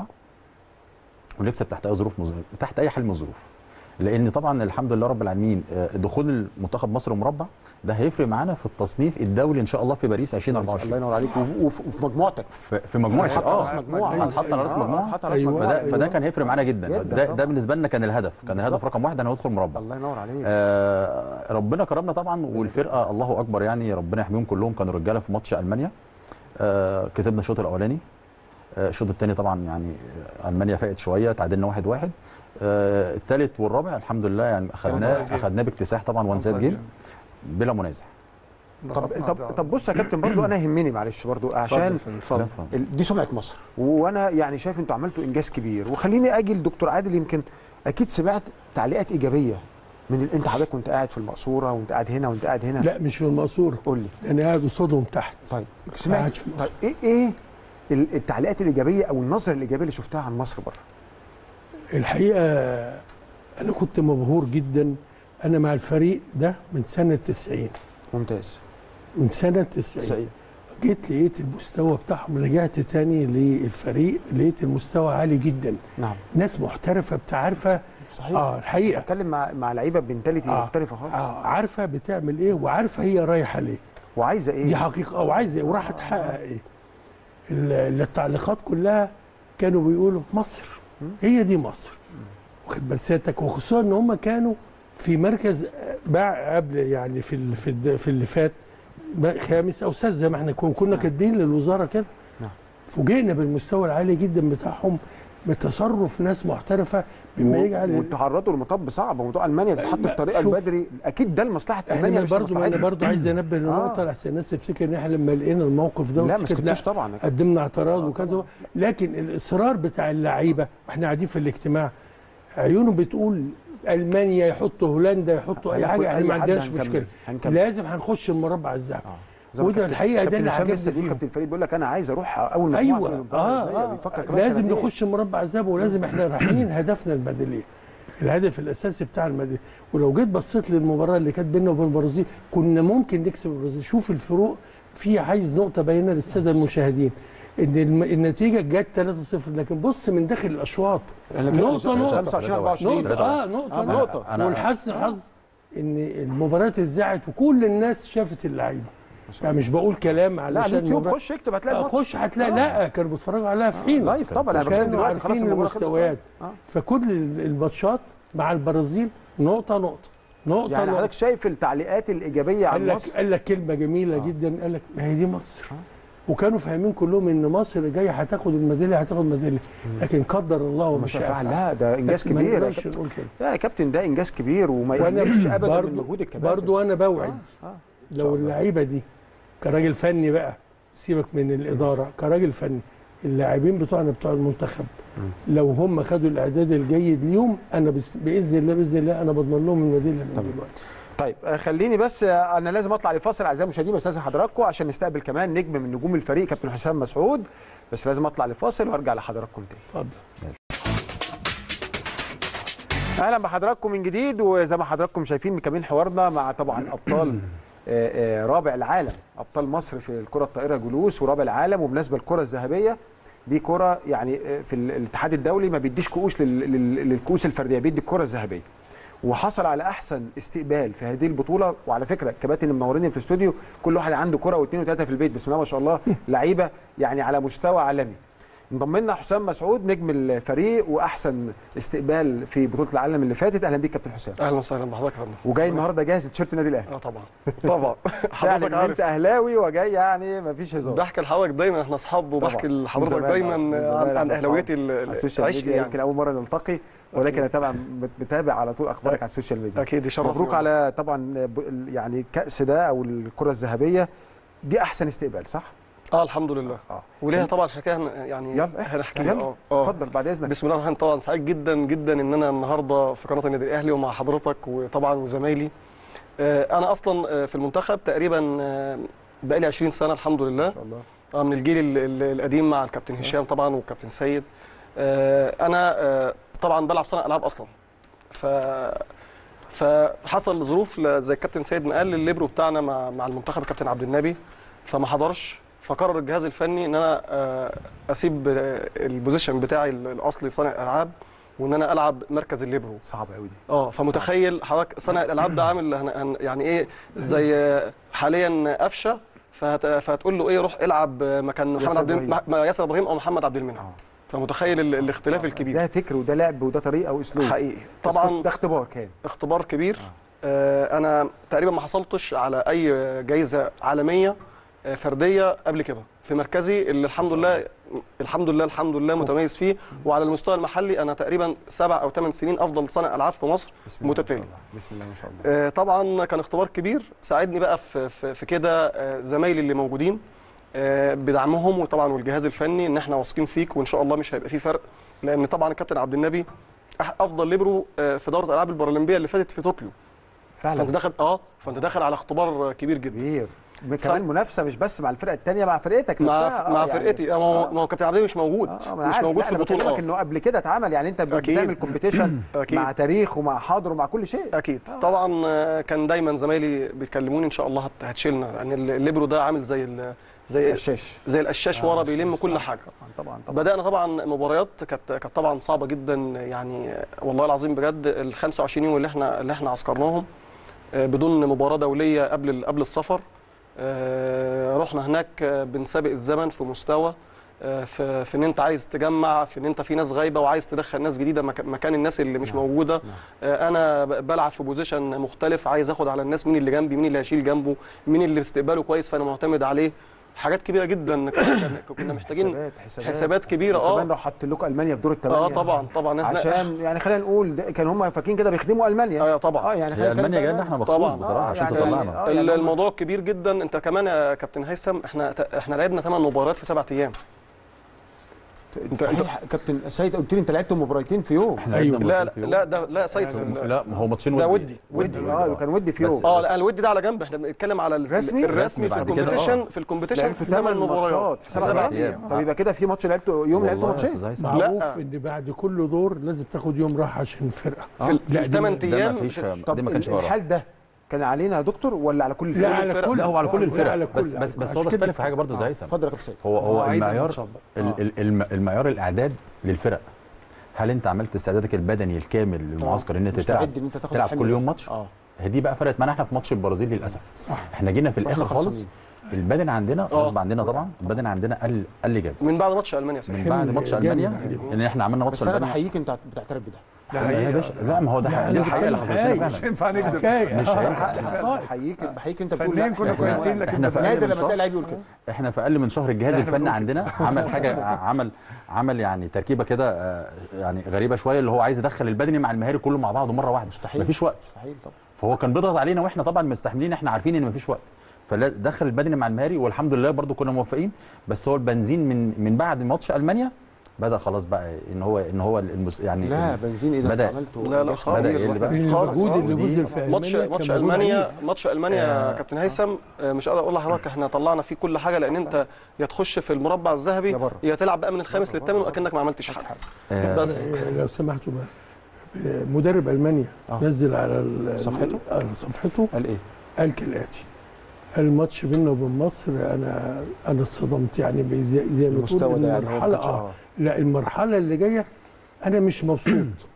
ونكسب تحت اي ظروف مز... تحت اي حال من الظروف لان طبعا الحمد لله رب العالمين آه، دخول منتخب مصر مربع ده هيفرق معانا في التصنيف الدولي ان شاء الله في باريس الله 2024 ينور عليك وف- وف- وفي مجموعتك في في مجموعه هنحط اه راس مجموعه هنحط على راس آه، مجموعه هنحط على راس أيوة. مجموعه فده فده كان هيفرق معانا جدا جداً ده, طبعاً. ده بالنسبه لنا كان الهدف كان الهدف بالظبط. رقم واحد ان هندخل مربع الله ينور عليك آه ربنا كرمنا طبعا والفرقه الله اكبر يعني ربنا يحميهم كلهم كانوا رجاله في ماتش المانيا آه كسبنا الشوط الاولاني آه الشوط الثاني طبعا يعني آه، المانيا فاقت شويه تعادلنا واحد واحد آه الثالث والرابع الحمد لله يعني One side اخذناه game. اخذناه باكتساح طبعا وان سايد جيم بلا منازع طب طب طب بص يا كابتن برضو انا يهمني معلش برضو عشان اتفضل اتفضل. ال- دي سمعه مصر وانا يعني شايف انتوا عملتوا انجاز كبير وخليني اجي لدكتور عادل يمكن اكيد سمعت تعليقات ايجابيه من ال... انت حضرتك كنت قاعد في المقصوره وانت قاعد هنا وانت قاعد هنا لا مش في المقصوره قول لي انا قاعد قصادهم تحت طيب قاعد سمعت في مصر. طيب ايه ايه ال- التعليقات الايجابيه او النظره الايجابيه اللي شفتها عن مصر بره الحقيقه انا كنت مبهور جدا انا مع الفريق ده من سنه 90 ممتاز من سنه 90 90 جيت لقيت المستوى بتاعهم رجعت تاني للفريق لقيت المستوى عالي جدا نعم ناس محترفه بتعرفها صحيح اه الحقيقه بتكلم مع مع لعيبه بمنتاليتي آه. مختلفه خالص آه عارفه بتعمل ايه وعارفه هي رايحه ليه وعايزه ايه دي حقيقه او عايزه ايه وراح تحقق ايه ال- التعليقات كلها كانوا بيقولوا مصر هي دي مصر واخد بال سيادتك وخصوصا ان هم كانوا في مركز باع قبل يعني في ال- في الد- في اللي فات بقى خامس او سادس زي ما احنا كنا كنا كاتبين للوزاره كده نعم. فوجئنا بالمستوى العالي جدا بتاعهم بتصرف ناس محترفه بما يجعل وتعرضوا لمطب صعب وموضوع المانيا تتحط في طريق شوف. البدري اكيد ده لمصلحه المانيا احنا مش برضو انا لمصلحتنا. برضو عايز انبه لنقطه لحسن الناس تفتكر ان احنا لما لقينا الموقف ده لا ما وسكت، سكتوش طبعا قدمنا اعتراض وكذا لكن الاصرار بتاع اللعيبه واحنا قاعدين في الاجتماع عيونهم بتقول المانيا يحطوا هولندا يحطوا اي هياخد حاجه احنا أي ما حد عندناش هنكمل. مشكله هنكمل. لازم هنخش المربع الذهبي آه. زي ما وده كابتن- الحقيقة ده كابتن اللي هشام عجبني لسه بيقول فيهم. كابتن فريد بيقول لك انا عايز اروح اول مجموعه في ايوه المباراة اه, الجاية. آه. بيفكر كمان لازم سنتين. نخش مربع الذهبي ولازم احنا رايحين هدفنا الميداليه الهدف الاساسي بتاع الميداليه ولو جيت بصيت للمباراه اللي كانت بيننا وبين البرازيل كنا ممكن نكسب البرازيل شوف الفروق في عايز نقطه باينه للساده المشاهدين ان الم- النتيجه جت 3-0 لكن بص من داخل الاشواط احنا كده نقطه نقطه 25 24 نقطه اه نقطه آه، نقطه نقطة. أنا- والحسن الحظ ان المباريات اتذاعت وكل الناس شافت اللعيبه يعني مش بقول كلام لا علشان على اليوتيوب المباراة- خش اكتب هتلاقي آه، الماتش. خش هتلاقي آه. لا كانوا بيتفرجوا عليها في حين لايف طبعا انا بتكلم كانوا دلوقتي خلاص عارفين المباراه خلصت المستويات آه. فكل الماتشات مع البرازيل نقطه نقطه نقطه يعني نقطة. حضرتك شايف التعليقات الايجابيه عن قال لك مصر قال لك كلمه جميله جدا قال لك ما هي دي مصر وكانوا فاهمين كلهم ان مصر جايه هتاخد الميداليه هتاخد ميداليه لكن قدر الله وما ما شاء شاء فعل لا ده انجاز بس ما كبير يا نقدرش كابتن. نقول كده لا يا كابتن ده انجاز كبير وما وانا يقللش ابدا من برضو مجهود الكباتن برضو انا بوعد آه. آه. لو اللعيبه دي كراجل فني بقى سيبك من الاداره كراجل فني اللاعبين بتوعنا بتوع المنتخب لو هم خدوا الاعداد الجيد ليهم انا بس باذن الله باذن الله انا بضمن لهم الميداليه من دلوقتي طيب آه، خليني بس آه، انا لازم اطلع لفاصل اعزائي المشاهدين بستاذن حضراتكم عشان نستقبل كمان نجم من نجوم الفريق كابتن حسام مسعود بس لازم اطلع لفاصل وارجع لحضراتكم تاني اتفضل اهلا بحضراتكم من جديد وزي ما حضراتكم شايفين مكملين حوارنا مع طبعا ابطال آه، آه، رابع العالم ابطال مصر في الكره الطائره جلوس ورابع العالم وبالنسبه للكره الذهبيه دي كره يعني آه، في ال- الاتحاد الدولي ما بيديش كؤوس لل- لل- للكؤوس الفرديه بيدي الكره الذهبيه وحصل على احسن استقبال في هذه البطوله وعلى فكره الكباتن اللي منورين في الاستوديو كل واحد عنده كره واثنين وثلاثه في البيت بسم الله ما شاء الله لعيبه يعني على مستوى عالمي انضم لنا حسام مسعود نجم الفريق واحسن استقبال في بطوله العالم اللي فاتت اهلا بيك كابتن حسام اهلا وسهلا بحضرتك يا فندم وجاي النهارده جاهز بتيشيرت النادي الاهلي اه طبعا طبعا يعني حضرتك ان عارف انت اهلاوي وجاي يعني مفيش هزار بحكي لحضرتك دايما احنا اصحاب وبحكي طبعاً. لحضرتك من زمان، دايما آه، من زمان عن, عن إحنا اهلاويتي أصحاب. ال- على ال- السوشيال العشق ميديا يعني يمكن اول مره نلتقي ولكن انا طبعا بتابع على طول اخبارك على السوشيال ميديا اكيد يشرفني مبروك والله. على طبعا ب- يعني الكاس ده او الكره الذهبيه دي احسن استقبال صح؟ اه الحمد لله اه وليها طبعا حكايه هن- يعني يلا احكي هنحكيها يلا اه اه اتفضل بعد اذنك بسم الله الرحمن الرحيم طبعا سعيد جدا جدا ان انا النهارده في قناه النادي الاهلي ومع حضرتك وطبعا وزمايلي آه، انا اصلا آه، في المنتخب تقريبا آه، بقالي 20 سنه الحمد لله ما شاء الله اه من الجيل ال- ال- القديم مع الكابتن هشام طبعا والكابتن سيد آه، انا آه، طبعا بلعب صانع العاب اصلا ف فحصل ظروف ل- زي الكابتن سيد ما قال الليبرو بتاعنا مع مع المنتخب الكابتن عبد النبي فما حضرش فقرر الجهاز الفني ان انا آه، اسيب آه، البوزيشن بتاعي ال- الاصلي صانع العاب وان انا العب مركز الليبرو صعب قوي دي اه فمتخيل حضرتك صانع الالعاب ده عامل هن- هن- يعني ايه زي حاليا قفشه فهت... فهتقول له ايه روح العب مكان محمد ياسر عبد الم- إبراهيم. مع- ياسر ابراهيم او محمد عبد المنعم آه. فمتخيل ال... الاختلاف الكبير ده فكر وده لعب وده طريقه واسلوب حقيقي بس طبعا كنت- ده اختبار كان اختبار كبير آه انا تقريبا ما حصلتش على اي جايزه عالميه آه، فرديه قبل كده في مركزي اللي الحمد لله الحمد لله الحمد لله متميز فيه وعلى المستوى المحلي انا تقريبا سبع او ثمان سنين افضل صانع العاب في مصر بسم الله ما شاء متتالي الله. بسم الله ما شاء الله آه، طبعا كان اختبار كبير ساعدني بقى في في, في كده آه، زمايلي اللي موجودين آه، بدعمهم وطبعا والجهاز الفني ان احنا واثقين فيك وان شاء الله مش هيبقى فيه فرق لان طبعا الكابتن عبد النبي أح- افضل ليبرو آه، في دوره الالعاب البارالمبيه اللي فاتت في طوكيو فانت فعلا داخل اه فانت داخل على اختبار كبير جدا كبير كمان منافسه مش بس مع الفرقه الثانيه مع فرقتك مع نفسها مع آه، يعني- فرقتي ما هو ما هو كابتن عبد مش موجود اه ما أنا مش عارف. موجود لا، في انا البطوله بكلمك اه انه قبل كده اتعمل يعني انت أكيد. بتعمل كومبيتيشن أكيد. مع تاريخ ومع حاضر ومع كل شيء اكيد طبعا آه، كان دايما زمايلي بيكلموني ان شاء الله هت- هتشيلنا يعني الليبرو ده عامل زي ال- زي الشاش زي القشاش آه، ورا الشاش، بيلم كل صح. حاجه طبعا طبعا طبعا بدانا طبعا مباريات كانت كانت طبعا صعبه جدا يعني والله العظيم بجد ال 25 يوم اللي احنا اللي احنا عسكرناهم آه، بدون مباراه دوليه قبل ال- قبل السفر آه، رحنا هناك آه، بنسابق الزمن في مستوى آه، في في ان انت عايز تجمع في ان انت في ناس غايبه وعايز تدخل ناس جديده مك- مكان الناس اللي مش نعم. موجوده آه، انا ب- بلعب في بوزيشن مختلف عايز اخد على الناس مين اللي جنبي مين اللي هيشيل جنبه مين اللي استقباله كويس فانا معتمد عليه حاجات كبيره جدا كنا كنا محتاجين حسابات حسابات, حسابات كبيرة، آه. كمان لو حط لكم المانيا في دور الثمانيه اه طبعا طبعا احنا عشان يعني خلينا نقول ده- كانوا هم فاكرين كده بيخدموا المانيا اه طبعا اه يعني هي خلينا المانيا نتكلم جايه بقى- لنا احنا مخصوص طبعا. بصراحه آه، عشان يعني- تطلعنا آه، يعني هم- الموضوع كبير جدا انت كمان يا كابتن هيثم احنا احنا لعبنا ثمان مباريات في سبعة ايام انت صحيح كابتن سيد قلت لي انت لعبت مباراتين في يوم احنا أيوه. لعبنا لا مباراتين في يوم. لا ده لا سيطر لا ما هو ماتشين ده ودي ودي ودي اه كان ودي في بس- يوم اه لا الودي ده على جنب احنا بنتكلم على ال- رسمي؟ الرسمي رسمي في بعد كده، الكومبيتيشن آه. في الكومبيتيشن لعبتوا ثمان ثمان ماتشات مباريات في في سبع سبعة ايام ايام طب يبقى كده في ماتش لعبته يوم لعبته والله يا ماتشين أستاذ هيثم. معروف لا. ان بعد كل دور لازم تاخد يوم راحه عشان الفرقه في ال- لا، في دي 8 ما- ده ما ايام فيش طب دي ما كانش ال- ورا الحال ده كان علينا يا دكتور ولا على كل لا الفرق؟ على الفرق. كل لا هو على كل الفرق على بس كل- بس بس عشان هو كده بيختلف في حاجه الفرق. برضه زي هيثم اتفضل يا كابتن سيد هو هو مواعيد المعيار الماتشات بقى. ال- ال- الم- المعيار الاعداد للفرق هل انت عملت استعدادك البدني الكامل للمعسكر ان انت تلعب مستعد ان انت تاخد تلعب الحمل كل ده. يوم ماتش اه هي دي بقى فرقت معانا احنا في ماتش البرازيل للاسف صح احنا جينا في الاخر واحنا خالص خسرانين. البدن عندنا آه. غصب عننا طبعا البدن عندنا قل قل جامد من بعد ماتش المانيا صحيح من بعد حمل ماتش جامد المانيا عليهم. ان احنا عملنا ماتش بس انا المانيا بحييك انت بتعترف بده ده لا يا حقيقة. باشا لا ما هو ده لا، حق- أنا دي الحقيقه اللي بتكلم حصلت لنا حقيقي. مش فعلا ينفع نكذب حكايه مش آه، هينفع. حقائق. بحييك بحييك انت فنيا بتقول لا، كنا إحنا- كويسين، لكن إحنا في نادر أقل من لما شهر. تلاقي لعيب يقول كده احنا في اقل من شهر الجهاز إحنا الفني بنقول عندنا عمل حاجه عمل عمل يعني تركيبه كده آه، يعني غريبه شويه اللي هو عايز يدخل البدني مع المهاري كله مع بعضه مره واحده مستحيل. مفيش وقت مستحيل طبعا فهو كان بيضغط علينا واحنا طبعا مستحملين احنا عارفين ان مفيش وقت فدخل البدني مع المهاري والحمد لله برضو كنا موفقين بس هو البنزين من من بعد ماتش المانيا بدا خلاص بقى ان هو ان هو المس يعني لا بنزين ايه ده بدأ- انت عملته لا لا جسم. خالص بدأ يقل بقى. من خالص المجهود آه. اللي ودي- بذل في ماتش المانيا ماتش كان مجهود المانيا عنيف. ماتش المانيا يا آه. كابتن هيثم آه، مش قادر اقول لحضرتك احنا طلعنا فيه كل حاجه لان انت يا تخش في المربع الذهبي يا بره. يا تلعب بقى من الخامس للثامن واكنك ما عملتش حاجه آه، بس آه، لو سمحتوا بقى مدرب المانيا آه. نزل على ال- صفحته؟ على صفحته قال ايه قال كالاتي الماتش بيننا وبين مصر انا انا اتصدمت يعني زي, زي ما تقول المستوى إن ده يعني هو ما المرحله كانش- اه لا المرحله اللي جايه انا مش مبسوط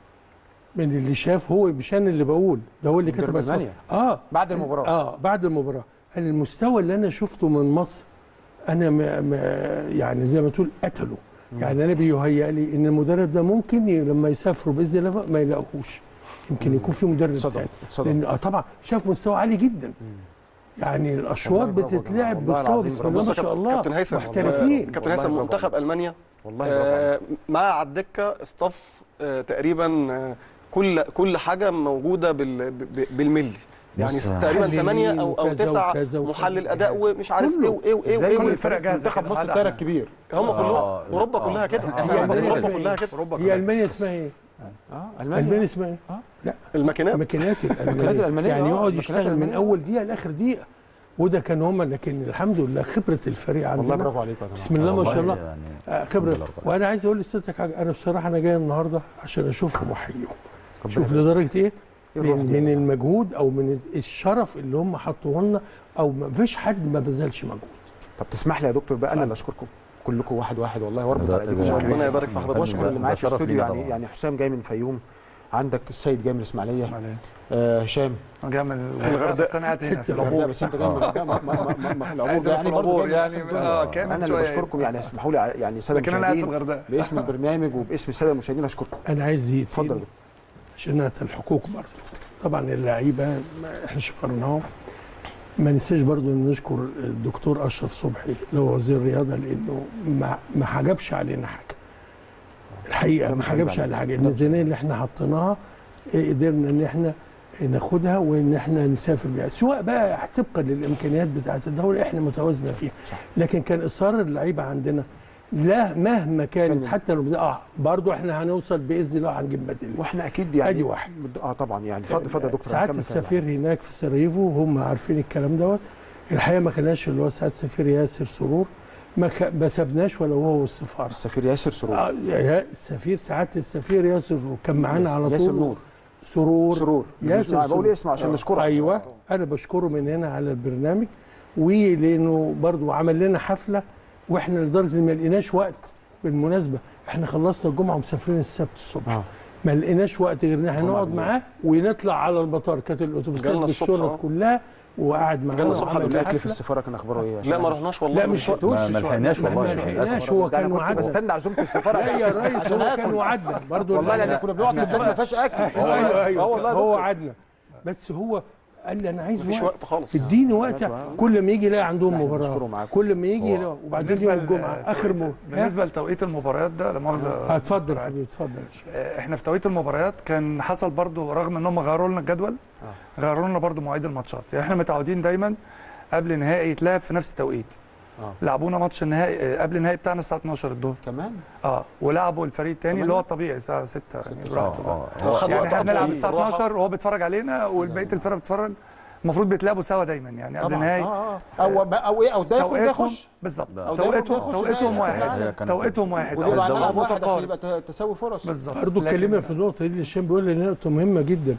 من اللي شاف هو مش انا اللي بقول ده هو اللي مدرب كتب الصف- ألمانيا. اه بعد المباراه اه بعد المباراه قال المستوى اللي انا شفته من مصر انا ما ما يعني زي ما تقول قتله يعني انا بيهيأ لي ان المدرب ده ممكن ي- لما يسافروا باذن الله ما يلاقوهوش يمكن يكون في مدرب اتصدم تاني اتصدم لان اه طبعا شاف مستوى عالي جدا يعني الاشواط والله برافو يا جماعة، بتتلعب والله بمستوى العظيم بسم برافو. الله ما بص يا شاء الله كابتن هيثم محترفين كابتن والله هيثم برافو منتخب المانيا والله برافو عليك. آه، مع على الدكه اصطف آه، تقريبا آه، كل كل حاجه موجوده بال- ب- بالملي يعني بص، تقريبا محللين 8 او او وكذا 9 وكذا وكذا. محلل اداء ومش عارف كله. ايه وايه وايه ازاي وايه كل وايه الفرق الفرق جاهزة منتخب كده، مصر حد طايره عمل. كبير هم آه، كلهم اوروبا آه. كلها كده هي اوروبا ألمانيا أوروبا اسمها كلها إيه؟ كده اوروبا هي كلها. المانيا اسمها ايه؟ اه المانيا المانيا اسمها ايه؟ لا الماكينات الماكينات الماكينات الالمانيه الألمانية، يعني آه، يقعد الماكينات يشتغل من الألمانية. اول دقيقه لاخر دقيقه وده كان هم لكن الحمد لله خبره الفريق عندنا والله برافو عليكم يا جماعه بسم الله ما شاء الله يعني آه، الحمد خبره لله رب وانا عايز اقول لسيادتك حاجه انا بصراحه انا جاي النهارده عشان اشوفهم واحييهم ربنا شوف يبارك. لدرجه ايه إيه الروح من, دي؟ من المجهود او من الشرف اللي هم حطوه لنا او ما فيش حد ما بذلش مجهود طب تسمح لي يا دكتور بقى انا اللي اشكركم كلكم واحد واحد والله واربط ده- على ايديكم ده- جميعاً. ربنا يبارك في حضرتك. واشكر اللي معايا في ده شرف الاستوديو لينا يعني طبعاً. يعني حسام جاي من الفيوم عندك السيد جاي من الاسماعيليه اسماعيلية. آه هشام انا جاي من الغردقه بس انا قاعد هنا في العبور العبور بس انت جاي من الغردقة، ما- ما- ما- ما- العبور قاعد ده هنا في يعني برضه العبور جاي من يعني الدنيا. اه كامل انا اللي شويه بشكركم يعني اسمحوا لي ع- يعني الساده لكن انا قاعد في المشاهدين الغردقه باسم البرنامج وباسم الساده المشاهدين اشكركم انا عايز دقيقتين اتفضل يا دكتور. عشان الحقوق برضه طبعا اللعيبه ما احنا شكرناهم ما ننساش برضه ان نشكر الدكتور اشرف صبحي اللي هو وزير الرياضه لانه ما ما حجبش علينا حاجه الحقيقه ده ما مش حجبش عيب علينا حاجه عليك. الميزانيه اللي احنا حطيناها إيه، قدرنا ان احنا ناخدها وان احنا نسافر بيها سواء بقى طبقا للامكانيات بتاعه الدوله احنا متوازنه فيها صح. لكن كان اصرار اللعيبه عندنا لا مهما كانت كان- حتى لو اه برضه احنا هنوصل باذن الله هنجيب بديل واحنا اكيد يعني ادي واحد اه طبعا يعني اتفضل اتفضل يا دكتور ساعات هنكمل كلام. السفير هناك في سراييفو هم عارفين الكلام دوت الحقيقه ما كانش اللي هو سعاده السفير ياسر سرور ما, خ... ما سابناش ولا هو والسفاره السفير ياسر سرور آه، يا- السفير سعاده السفير ياسر سرور كان معانا على طول ياسر نور سرور سرور ياسر بقول سرور. اسمه عشان نشكره ايوه انا بشكره من هنا على البرنامج ولانه برضو عمل لنا حفله واحنا لدرجه ان ما لقيناش وقت بالمناسبه احنا خلصنا الجمعه ومسافرين السبت الصبح آه. ما لقيناش وقت غير ان احنا نقعد معاه ونطلع على المطار كانت الاتوبيسات جالنا الصبح، بالشنط آه. كلها وقعد معانا جالنا الصبح وعمل قبل الاكل في حفلة. السفاره كان اخباره ايه عشان لا ما رحناش والله لا مش شوية. ما ما لحقناش ما والله لحقناش للاسف هو ده انا كان كنت وعدنا بستنى عزومه السفاره لا يا ريس عشان هو آكل. كان وعدنا برضو والله لا لان كنا بنقعد في البيت ما فيهاش اكل ايوه ايوه اه والله يا هو دكتور. وعدنا بس هو قال لي انا عايز مفيش وقت وقت خالص اديني وقت كل ما يجي يلاقي عندهم لا، احنا بنشكره مباراه معاكم. كل ما يجي هو- يلاقي- وبعدين بالنسبة يوم الجمعه ل- اخر مو بالنسبه لتوقيت المباريات ده لا مؤاخذه هتفضل يا حبيبي اتفضل يا شيخ آه، احنا في توقيت المباريات كان حصل برضو رغم ان هم غيروا لنا الجدول غيروا لنا برضو مواعيد الماتشات يعني احنا متعودين دايما قبل النهائي يتلعب في نفس التوقيت آه. لعبونا ماتش النهائي آه، قبل النهائي بتاعنا الساعه 12 الظهر كمان اه ولعبوا الفريق الثاني اللي هو الطبيعي الساعه 6 يعني اه براحته بقى. اه هو- خد يعني وقت احنا بنلعب أطول. الساعه راحة. 12 وهو بيتفرج علينا والبقيه الفرق بتتفرج المفروض بيتلعبوا سوا دايما يعني قبل طبعا النهائي اه اه او او ايه او ده ياخد ده توقيتهم يخش بالظبط أو ده ياخد ده توقيتهم يخش توقيتهم نهائي. واحد هي كانت- توقيتهم واحد ودي على أو ملعب واحد عشان متقارب. يبقى ت- تساوي فرص بالظبط برضه لكن- اتكلمنا في النقطه دي اللي هشام بيقول لي نقطه مهمه جدا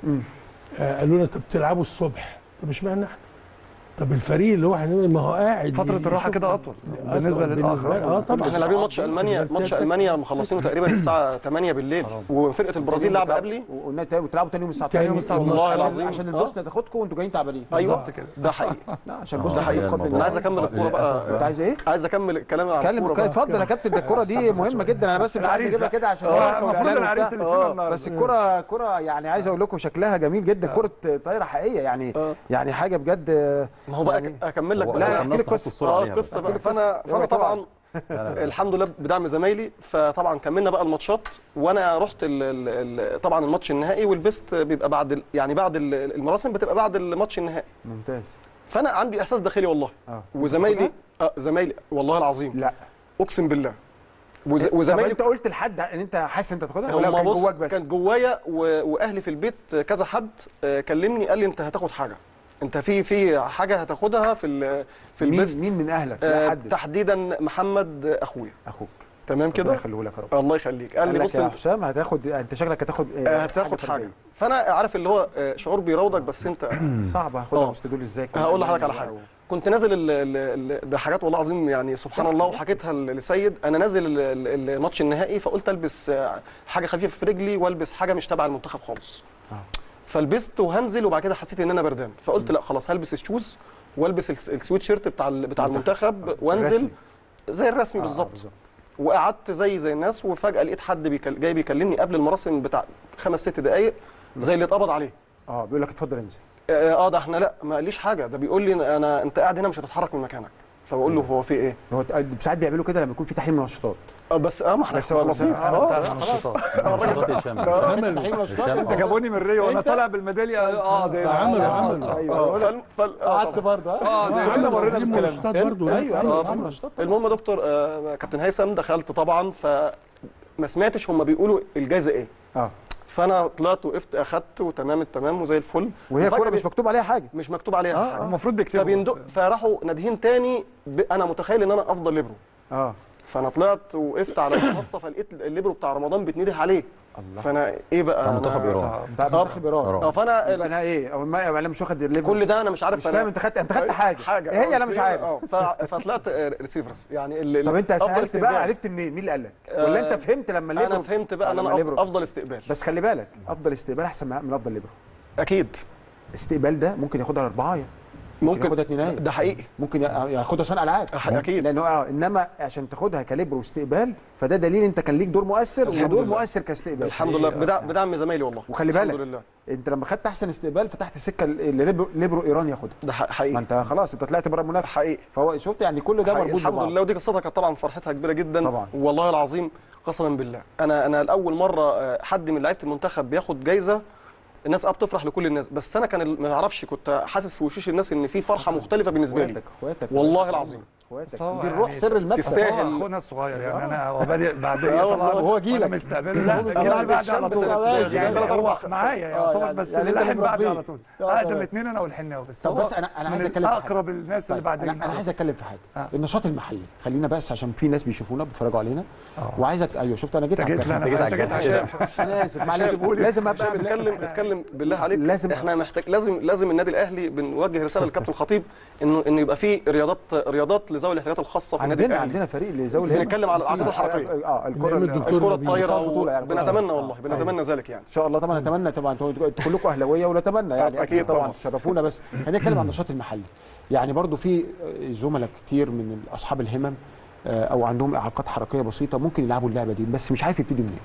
آه قالوا لنا طب تلعبوا الصبح طب اشمعنى احنا طب الفريق اللي هو هنقول ما هو قاعد فتره الراحه يشوف- كده اطول أطول بالنسبه بالنسبة- للاخر اه طبعا احنا لاعبين ماتش المانيا بس ماتش أنت- المانيا مخلصينه تقريبا الساعه 8 بالليل وفرقه البرازيل لعبه قبلي وقلنا تاني وتلعبوا تاني يوم الساعه تاني 8 يوم الساعة والله 12. العظيم. عشان آه. البوسنه تاخدكم وانتوا جايين تعبانين بالظبط كده ده حقيقي لا عشان آه، البوسنه هي تاخدكم الموضوع. انا عايز اكمل آه، الكوره انت بقى عايز ايه؟ عايز اكمل الكلام على اتكلم الكوره بقى. اتفضل يا كابتن ده الكوره دي مهمه جدا انا بس مش عايز العريس اجيبها بقى. كده عشان آه، الورقة المفروض والإعلان العريس وبتاع. اللي فينا آه، النهارده بس الكرة كرة يعني عايز اقول لكم شكلها جميل جدا كرة طايرة حقيقية يعني آه. يعني حاجة بجد آه، ما هو بقى يعني اكمل لك هو- لا، بقى احكي لي الناس تحط القصة. الصورة اه عليها بس. قصه بقى فانا فانا اوعى طبعا لا، لا، لا. الحمد لله بدعم زمايلي فطبعا كملنا بقى الماتشات وانا رحت ال ال ال طبعا الماتش النهائي والبست بيبقى بعد ال- يعني بعد ال- المراسم بتبقى بعد الماتش النهائي ممتاز فانا عندي احساس داخلي والله اه وزمايلي اه زمايلي والله العظيم لا اقسم بالله وز- طب وزمايلي انت قلت لحد ان انت حاسس انت تاخدها ولا هم كان بص جواك بس كان جوايا و- واهلي في البيت كذا حد آه، كلمني قال لي انت هتاخد حاجه انت في في حاجه هتاخدها في ال- في مين البست مين من اهلك آه، لا حد تحديدا محمد اخويا اخوك تمام ربنا كده يخليه لك يا رب الله يخليك قال قال لي لك بص يا انت حسام هتاخد انت شكلك هتاخد آه، هتاخد حاجه فردية. فانا عارف اللي هو آه، شعور بيراودك بس انت صعب هاخدها آه. وسط دول ازاي هقول لحضرتك على حاجه كنت نازل ال- ال- ال- ده حاجات والله العظيم يعني سبحان الله وحكيتها ل- لسيد انا نازل ال- ال- الماتش النهائي فقلت البس آه، حاجه خفيفه في رجلي والبس حاجه مش تبع المنتخب خالص آه. فلبست وهنزل وبعد كده حسيت ان انا بردان فقلت لا خلاص هلبس الشوز والبس الس- السويت شيرت بتاع ال- بتاع المنتخب وانزل رسمي. زي الرسمي بالظبط وقعدت زي زي الناس وفجاه لقيت حد بيكل... جاي بيكلمني قبل المراسم بتاع خمس ست دقائق زي اللي اتقبض عليه اه بيقول لك اتفضل انزل اه آه، ده احنا لا ما قاليش حاجه ده بيقول لي انا انت قاعد هنا مش هتتحرك من مكانك فبقول له هو في ايه هو ساعات بيعملوا كده لما يكون في تحليل منشطات اه بس اه ما احنا بس هو خلاصين آه، اه بتاع نشاطات هشام عملوا تحليل منشطات هشام، انت آه. جابوني من ريو وانا طالع بالميداليه اه ده عملوا عملوا ايوه آه، بقول لك فال- فال- آه، قعدت طبعاً. برضه اه عملوا احنا مرينا دي بالكلام منشطات ده برضه لا. ايوه آه، ايوه طبعاً. في منشطات المهم يا دكتور آه، كابتن هيثم دخلت طبعا فما سمعتش هم بيقولوا الجايزه ايه اه فانا طلعت وقفت اخدت وتمام التمام وزي الفل وهي وفجأة كوره بي- مش مكتوب عليها حاجه مش مكتوب عليها آه، حاجه المفروض بيكتبوا فبيندق بس. فراحوا نادهين تاني ب... انا متخيل ان انا افضل ليبرو اه فانا طلعت وقفت على المنصه فلقيت الليبرو بتاع رمضان بتنده عليه الله فانا ايه بقى بتاع أنا- منتخب ايران آه. بتاع منتخب ايران إيران. اه فانا يبقى انا ايه او ما انا مش واخد الليفل كل ده انا مش عارف مش فاهم انت خدت انت خدت حاجه حاجه ايه هي آه، انا مش بس- عارف اه ف- فطلعت آه، ريسيفرز يعني ال- طب انت أفضل سالت استقبال. بقى عرفت منين مين اللي قال لك ولا آه، انت فهمت لما الليبرو انا فهمت بقى ان لما انا الليبرو- أف- افضل استقبال بس خلي بالك افضل استقبال احسن من افضل ليبرو اكيد الاستقبال ده ممكن ياخدها اربعه ممكن ياخدها اتنينيه ده حقيقي ممكن ياخدها صانع العاب أح- اكيد لانه اه انما عشان تاخدها كليبرو واستقبال فده دليل انت كان ليك دور مؤثر الحمد ودور لله. مؤثر كاستقبال الحمد لله بدعم بدعم زمايلي والله وخلي بالك الحمد لله انت لما خدت احسن استقبال فتحت السكه اللي ليبرو, ليبرو ايران ياخدها ده ح- ما حقيقي انت خلاص انت طلعت بره المنافسه حقيقي فهو شفت يعني كل ده حقيقي. مربوط الحمد ببعض لله ودي قصتها كانت طبعا فرحتها كبيره جدا طبعا. والله العظيم قسما بالله انا انا لاول مره آه، حد من لعيبه المنتخب بياخد جايزه الناس اه بتفرح لكل الناس بس انا كان ال- ما اعرفش كنت حاسس في وشوش الناس ان في فرحه مختلفه بالنسبه لي اخواتك اخواتك والله العظيم اخواتك أصل هو دي الروح يعني سر المكسب تستاهل. هو اخونا الصغير يعني انا هو بادئ بعديه آه والله. طبعا وهو جيلك. وأنا مستقبله بس لا هو الجيل اللي بعدي على بس طول ماشي. يعني ثلاث هو أربع- معايا آه، يعتبر يعني- بس يعني اللي أنت لاحق بعدي مربيه. على طول آه، اقدم تمام. اثنين انا والحناوي بس طب هو بس انا انا من عايز اتكلم في حاجة. اقرب الناس اللي طيب بعد انا, أنا عايز اتكلم في حاجه آه. النشاط المحلي خلينا بس عشان في ناس بيشوفونا بيتفرجوا علينا آه. وعايزك ايوه شفت انا جيت انت على جيت الكلام. لنا أنت جيت على انت جيت الجرح. عشان انا اسف معلش لازم ابقى عشان اتكلم اتكلم اتكلم بالله عليك لازم- لازم احنا محتاج لازم لازم النادي الاهلي بنوجه رساله للكابتن خطيب انه انه يبقى في رياضات رياضات لذوي الاحتياجات الخاصه في النادي عندنا الاهلي عندنا فريق لذوي الهمم. بنتكلم على الأعراض الحركية. اه الكره نعم الدكتور الكره نبيل. الطايره مصاب بطولة يعني. بنتمنى والله آه. بنتمنى ذلك يعني ان شاء الله طبعا اتمنى طبعا انتوا كلكم اهلاويه ونتمنى يعني أكيد طبعا طبعا. تشرفونا بس هنتكلم عن النشاط المحلي يعني برضو في زملاء كتير من اصحاب الهمم آه، او عندهم اعاقات حركيه بسيطه ممكن يلعبوا اللعبه دي بس مش عارف يبتدي منين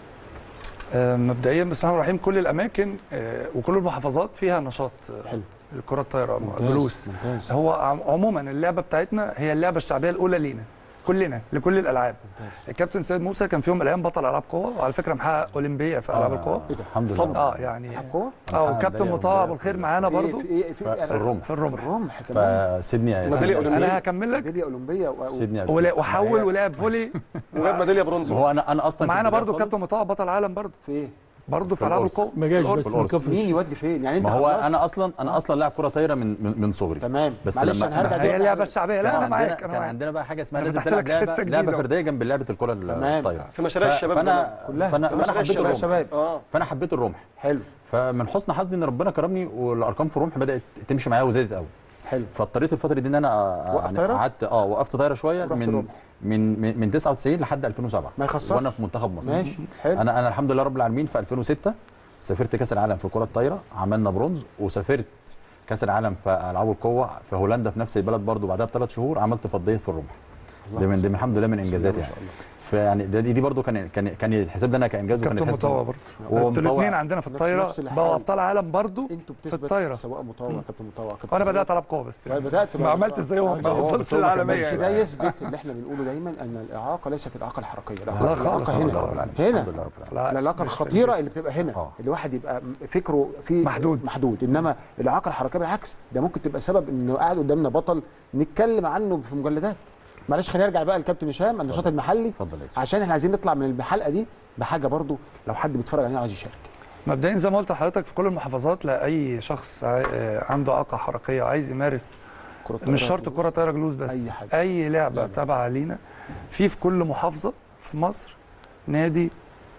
آه، مبدئيا بسم الله الرحمن الرحيم كل الاماكن آه، وكل المحافظات فيها نشاط آه، حلو الكره الطايره ممتاز، جلوس ممتاز هو عم- عموما اللعبه بتاعتنا هي اللعبه الشعبيه الاولى لينا كلنا لكل الالعاب الكابتن سيد موسى كان في يوم من الايام بطل العاب قوه وعلى فكره محقق اولمبيه في العاب القوه إيه ده؟ الحمد لله اه يعني لعب قوه اه محقق وكابتن ميدالية مطاوع ابو أولمبية الخير في- معانا برضو في إيه- في في الرمح. في الرمح الرمح كمان فسيدني ميدالية أولمبية. انا هكمل لك ميداليه اولمبيه و- و- سيدني ولا- وحول ولعب فولي وجاب ميداليه برونز هو انا انا اصلا معانا في البداية برضو خالص- كابتن مطاوع بطل عالم برضو في ايه برضو في في العاب القرص. القوه ما جاش القرص. بس القرص. الكفر مين يودي فين يعني انت ما هو خلصت؟ انا اصلا انا اصلا لاعب كره طايره من من, من صغري تمام بس معلش لما- انا هرجع ما هي دي- اللعبه الشعبيه لا كان انا عندنا معاك انا كان معاك عندنا بقى حاجه اسمها أنا لازم فتحت تلعب لك لعبه حتة لعبه جديدة. فرديه جنب لعبه الكره تمام. الطايره في مشاريع ف- الشباب زمان فانا كلها. فانا في فانا مشاريع حبيت الشباب. الرمح شباب اه فانا حبيت الرمح حلو فمن حسن حظي ان ربنا كرمني والارقام في الرمح بدات تمشي معايا وزادت قوي حلو فاضطريت الفتره دي ان انا آه، وقف يعني طايرة؟ قعدت اه وقفت طايره شويه ورحت من رمح. من من من 99 لحد 2007 ما يخسرش. وانا في منتخب مصر ماشي حلو انا انا الحمد لله رب العالمين في 2006 سافرت كاس العالم في الكره الطايره عملنا برونز وسافرت كاس العالم في العاب القوه في هولندا في نفس البلد برضو بعدها بثلاث شهور عملت فضيه في الرمح ده من ده من الحمد لله من انجازاتي يعني فيعني ده- دي دي برضو كان كان كان يتحسب لنا كانجاز وكان كابتن يتحسب مطوع برضو وهو انتوا مطوع- الاثنين عندنا في نفس- الطايره نفس الحال. بقوا ابطال عالم برضو انتوا في بتثبت الطايره سواء مطوع كابتن مطوع كابتن وانا سواء. بدات العب قوه بس طيب بدات ما عملتش زيهم ما آه، وصلتش بس هو ما العالميه كملش بس يعني. ده يثبت اللي احنا بنقوله دايما ان الاعاقه ليست الاعاقه الحركيه لا الاعاقه خالص، الإعاقة الحمد هنا لله. هنا الحمد لله رب العالمين. لا، العلاقه مش الخطيره فاهم. اللي بتبقى هنا آه. الواحد يبقى فكره في محدود. محدود انما الاعاقه الحركيه بالعكس ده ممكن تبقى سبب انه قاعد قدامنا بطل نتكلم عنه في مجلدات معلش خلينا نرجع بقى لكابتن هشام النشاط المحلي اتفضل يا يوسف. عشان احنا عايزين نطلع من الحلقه دي بحاجه برضو لو حد بيتفرج علينا عايز يشارك مبدئيا زي ما قلت لحضرتك في كل المحافظات لاي شخص عاي- آه، عنده اعاقه حركيه عايز يمارس كرة مش طايرة، شرط كره طايره جلوس بس أي حاجة. اي لعبه لعبة. تابعه لينا في في كل محافظه في مصر نادي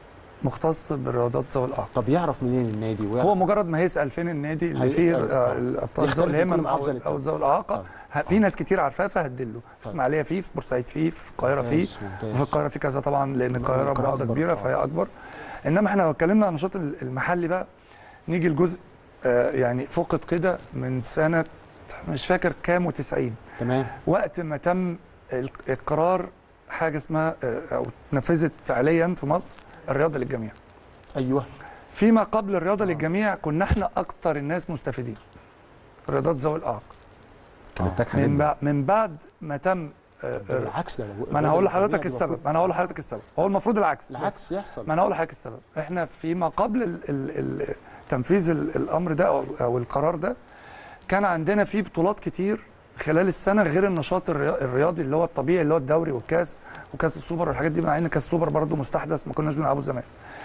مختص بالرياضات ذوي الاعاقه طب يعرف منين النادي ويعرف هو مجرد ما يسال فين النادي اللي هي- فيه آه. آه، الابطال يختلف ذوي من كل الهمم محافظة او للتانية. او ذوي الاعاقه ه- في ناس كتير عارفاه فهتدله في اسماعيليه فيه في بورسعيد فيه في القاهره فيه ممتاز، ممتاز. وفي القاهره في كذا طبعا لان القاهره القاهرة محافظه أكبر. كبيره آه. فهي اكبر انما احنا لو اتكلمنا عن النشاط المحلي بقى نيجي الجزء آه، يعني فقد كده من سنه مش فاكر كام و90 تمام وقت ما تم ال- القرار حاجه اسمها آه، او اتنفذت فعليا في مصر الرياضه للجميع ايوه فيما قبل الرياضه للجميع كنا احنا اكتر الناس مستفيدين رياضات ذوي الاعاقه كانت تاجحه من جدا بعد من بعد ما تم آه، آه، بالعكس ده لو- ما انا هقول لحضرتك المفروض- السبب ما انا هقول لحضرتك السبب هو المفروض العكس بس العكس يحصل ما انا هقول لحضرتك السبب احنا فيما قبل ال ال ال تنفيذ ال الامر ده او, أو القرار ده كان عندنا فيه بطولات كتير خلال السنه غير النشاط الريا- الرياضي اللي هو الطبيعي اللي هو الدوري والكاس وكاس السوبر والحاجات دي مع ان كاس السوبر برضه مستحدث ما كناش بنلعبه زمان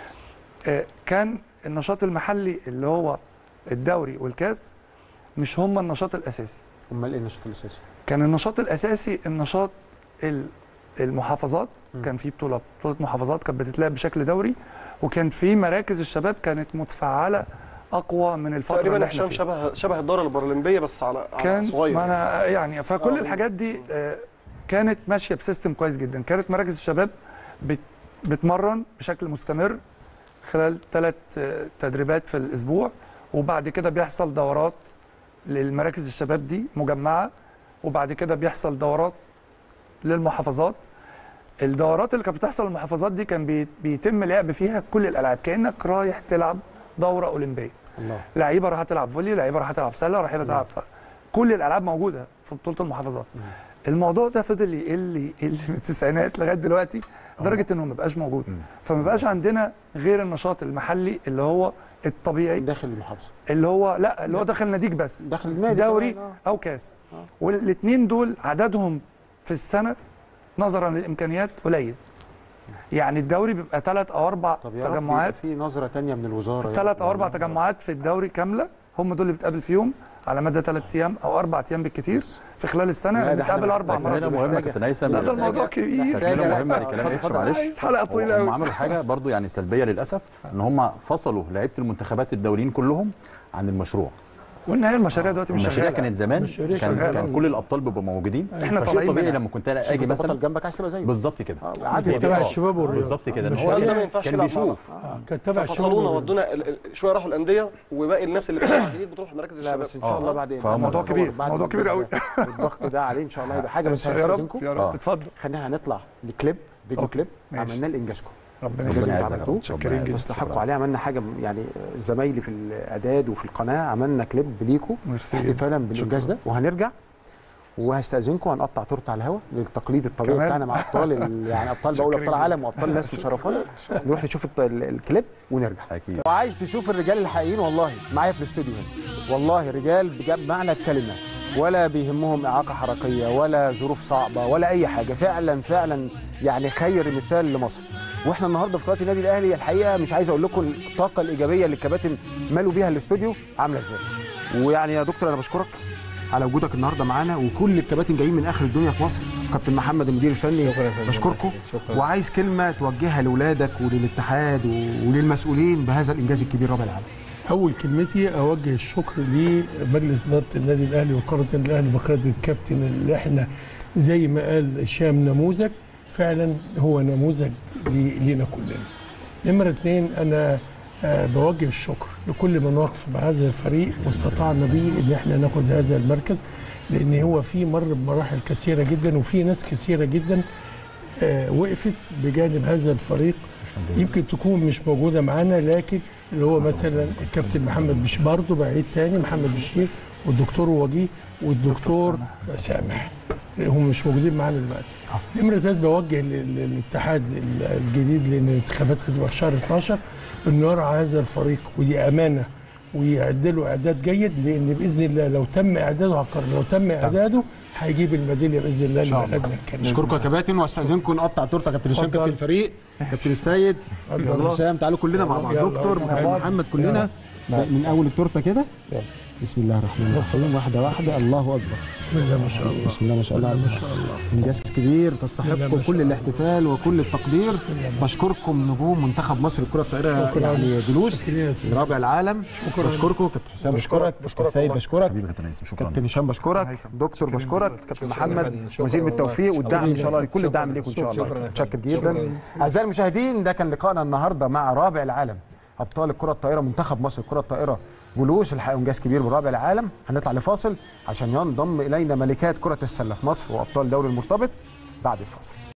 آه، كان النشاط المحلي اللي هو الدوري والكاس مش هم النشاط الاساسي امال ايه النشاط الاساسي كان النشاط الاساسي النشاط ال- المحافظات م. كان في بطوله بطوله محافظات كانت بتتلعب بشكل دوري وكان في مراكز الشباب كانت متفعله اقوى من الفتره اللي تقريبا احنا هشام فيها شبه شبه الدوره الاولمبيه بس على على كان صغير ما انا يعني فكل آه. الحاجات دي آه، كانت ماشيه بسيستم كويس جدا كانت مراكز الشباب بت بتمرن بشكل مستمر خلال ثلاث تدريبات في الاسبوع وبعد كده بيحصل دورات للمراكز الشباب دي مجمعه وبعد كده بيحصل دورات للمحافظات الدورات اللي كانت بتحصل للمحافظات دي كان بي- بيتم لعب فيها كل الالعاب كانك رايح تلعب دوره اولمبيه الله لعيبه راح تلعب فولي لعيبه راح تلعب سله لعيبه تلعب كل الالعاب موجوده في بطوله المحافظات الموضوع ده فضل يقل يقل من التسعينات لغايه دلوقتي لدرجه انه ما بقاش موجود فما بقاش عندنا غير النشاط المحلي اللي هو الطبيعي داخل المحافظه اللي هو لا اللي هو داخل ناديك بس داخل النادي دوري كمان، او كاس آه. والاثنين دول عددهم في السنه نظرا للامكانيات قليل يعني الدوري بيبقى ثلاث او اربع طب يا رب تجمعات يبقى في نظره تانية من الوزاره يا ثلاث رب. او اربع تجمعات في الدوري كامله هم دول اللي بتقابل فيهم على مدى ثلاث ايام او اربع ايام بالكتير في خلال السنه لا، يعني ده احنا بنتقابل اربع محتاجين مرات تكمله في مهمه السنة. كابتن هيثم لا ده الموضوع كبير تكمله مهمه لكلام اتش معلش عايز حلقه طويله هم قوي عملوا حاجه برضو يعني سلبيه للاسف ان هم فصلوا لعيبه المنتخبات الدوليين كلهم عن المشروع والنهايه المشاريع دلوقتي مش المشاريع شغاله كانت زمان المشاريع كان, شغالة. كان كل الابطال بيبقوا موجودين إحنا فشيء طالعين طبيعي منها. لما كنت انا شوف اجي انت بطل مثلا جنبك عايز تبقى زيه بالظبط كده اه عادي هي دي تبع آه. الشباب والرياضة. بالظبط كده ان مش هو هو ده ما هي- ينفعش كان يلعب بيشوف آه، كانت تبع الشباب فصلونا والرياضة. ودونا ال- ال- شويه راحوا الانديه وباقي الناس اللي بتلعب جديد بتروح مراكز لا الشباب بس ان شاء آه. الله بعد فهو موضوع بعد كبير، بعد موضوع كبير قوي. الضغط ده عليه ان شاء الله هيبقى حاجه بس يا رب هستاذنكم يا آه. رب اتفضل خلينا هنطلع لكليب فيديو أوكي. كليب ماشي. عملناه لانجازكم ربنا ربنا ربنا يعزك يعزك يا رب. شكرا جدا تستحقوا عليه عملنا حاجه يعني زمايلي في الاعداد وفي القناه عملنا كليب ليكم ميرسي احتفالا بالانجاز شكراً. ده وهنرجع وهستاذنكم هنقطع تورته على الهواء للتقليد الطبيعي كمان؟ بتاعنا مع ابطال ال- يعني ابطال بقول ابطال شكراً عالم وابطال ناس مشرفانا نروح نشوف الت- ال- الكليب ونرجع اكيد لو عايز تشوف الرجال الحقيقيين والله معايا في الاستوديو هنا والله رجال بجد معنى الكلمه ولا بيهمهم اعاقه حركيه ولا ظروف صعبه ولا اي حاجه فعلا فعلا يعني خير مثال لمصر واحنا النهارده في قناه النادي الاهلي الحقيقه مش عايز اقول لكم الطاقه الايجابيه اللي الكباتن مالوا بيها الاستوديو عامله ازاي ويعني يا دكتور انا بشكرك على وجودك النهارده معانا وكل الكباتن جايين من اخر الدنيا في مصر كابتن محمد المدير الفني شكرا يا فندم. بشكركم شكرا. وعايز كلمه توجهها لاولادك وللاتحاد و- وللمسؤولين بهذا الانجاز الكبير ربع العالم اول كلمتي اوجه الشكر لمجلس اداره النادي الاهلي وقاره النادي الاهلي بقياده الكابتن اللي احنا زي ما قال هشام نموذج فعلا هو نموذج لي- لينا كلنا. نمره اثنين انا آه، بوجه الشكر لكل من وقف مع هذا الفريق واستطعنا بيه ان احنا ناخد هذا المركز لان هو في مر بمراحل كثيره جدا وفي ناس كثيره جدا آه، وقفت بجانب هذا الفريق يمكن تكون مش موجوده معانا لكن اللي هو مثلا الكابتن محمد بشير برضه بعيد تاني محمد بشير والدكتور وجيه والدكتور سامح هم مش موجودين معانا دلوقتي نمرة ثلاثة بوجه لل- للاتحاد ال- الجديد لان الانتخابات هتبقى في شهر 12 انه يرعى هذا الفريق ودي امانه ويعد له اعداد جيد لان باذن الله لو تم اعداده هقر لو تم اعداده هيجيب الميداليه باذن الله شاء الله. لبلدنا الكريم اشكركم يا كباتن واستاذنكم نقطع تورته كابتن هشام اتفضل. كابتن الفريق كابتن السيد كابتن حسام تعالوا كلنا مع بعض يلا. دكتور يلا. كابتن محمد كلنا من اول التورته كده بسم الله الرحمن الرحيم واحده واحده الله اكبر بسم الله ما شاء الله بسم الله ما شاء الله ما شاء الله انجاز كبير بسم الله تستحقوا ما شاء كل الله. الاحتفال وكل التقدير الله ما شاء بشكركم نجوم منتخب مصر لكره الطائره شكراً. يعني جلوس شكراً يا سيدي. رابع العالم شكراً. بشكركم كابتن حسام بشكرك كابتن السيد بشكرك حبيبي كابتن هيثم شكرا كابتن هشام بشكرك هيثم. دكتور شكراً بشكرك جداً. كابتن شكراً محمد جداً. شكراً وزير والله. بالتوفيق والدعم ان شاء الله كل شكراً. الدعم ليكم ان شاء الله شكراً. متشكر شكراً. جدا اعزائي المشاهدين ده كان لقائنا النهارده مع رابع العالم ابطال الكره الطائره منتخب مصر الكره الطائره جلوس الحقيقه انجاز كبير برابع العالم هنطلع لفاصل عشان ينضم الينا ملكات كره السله في مصر وابطال دوري المرتبط بعد الفاصل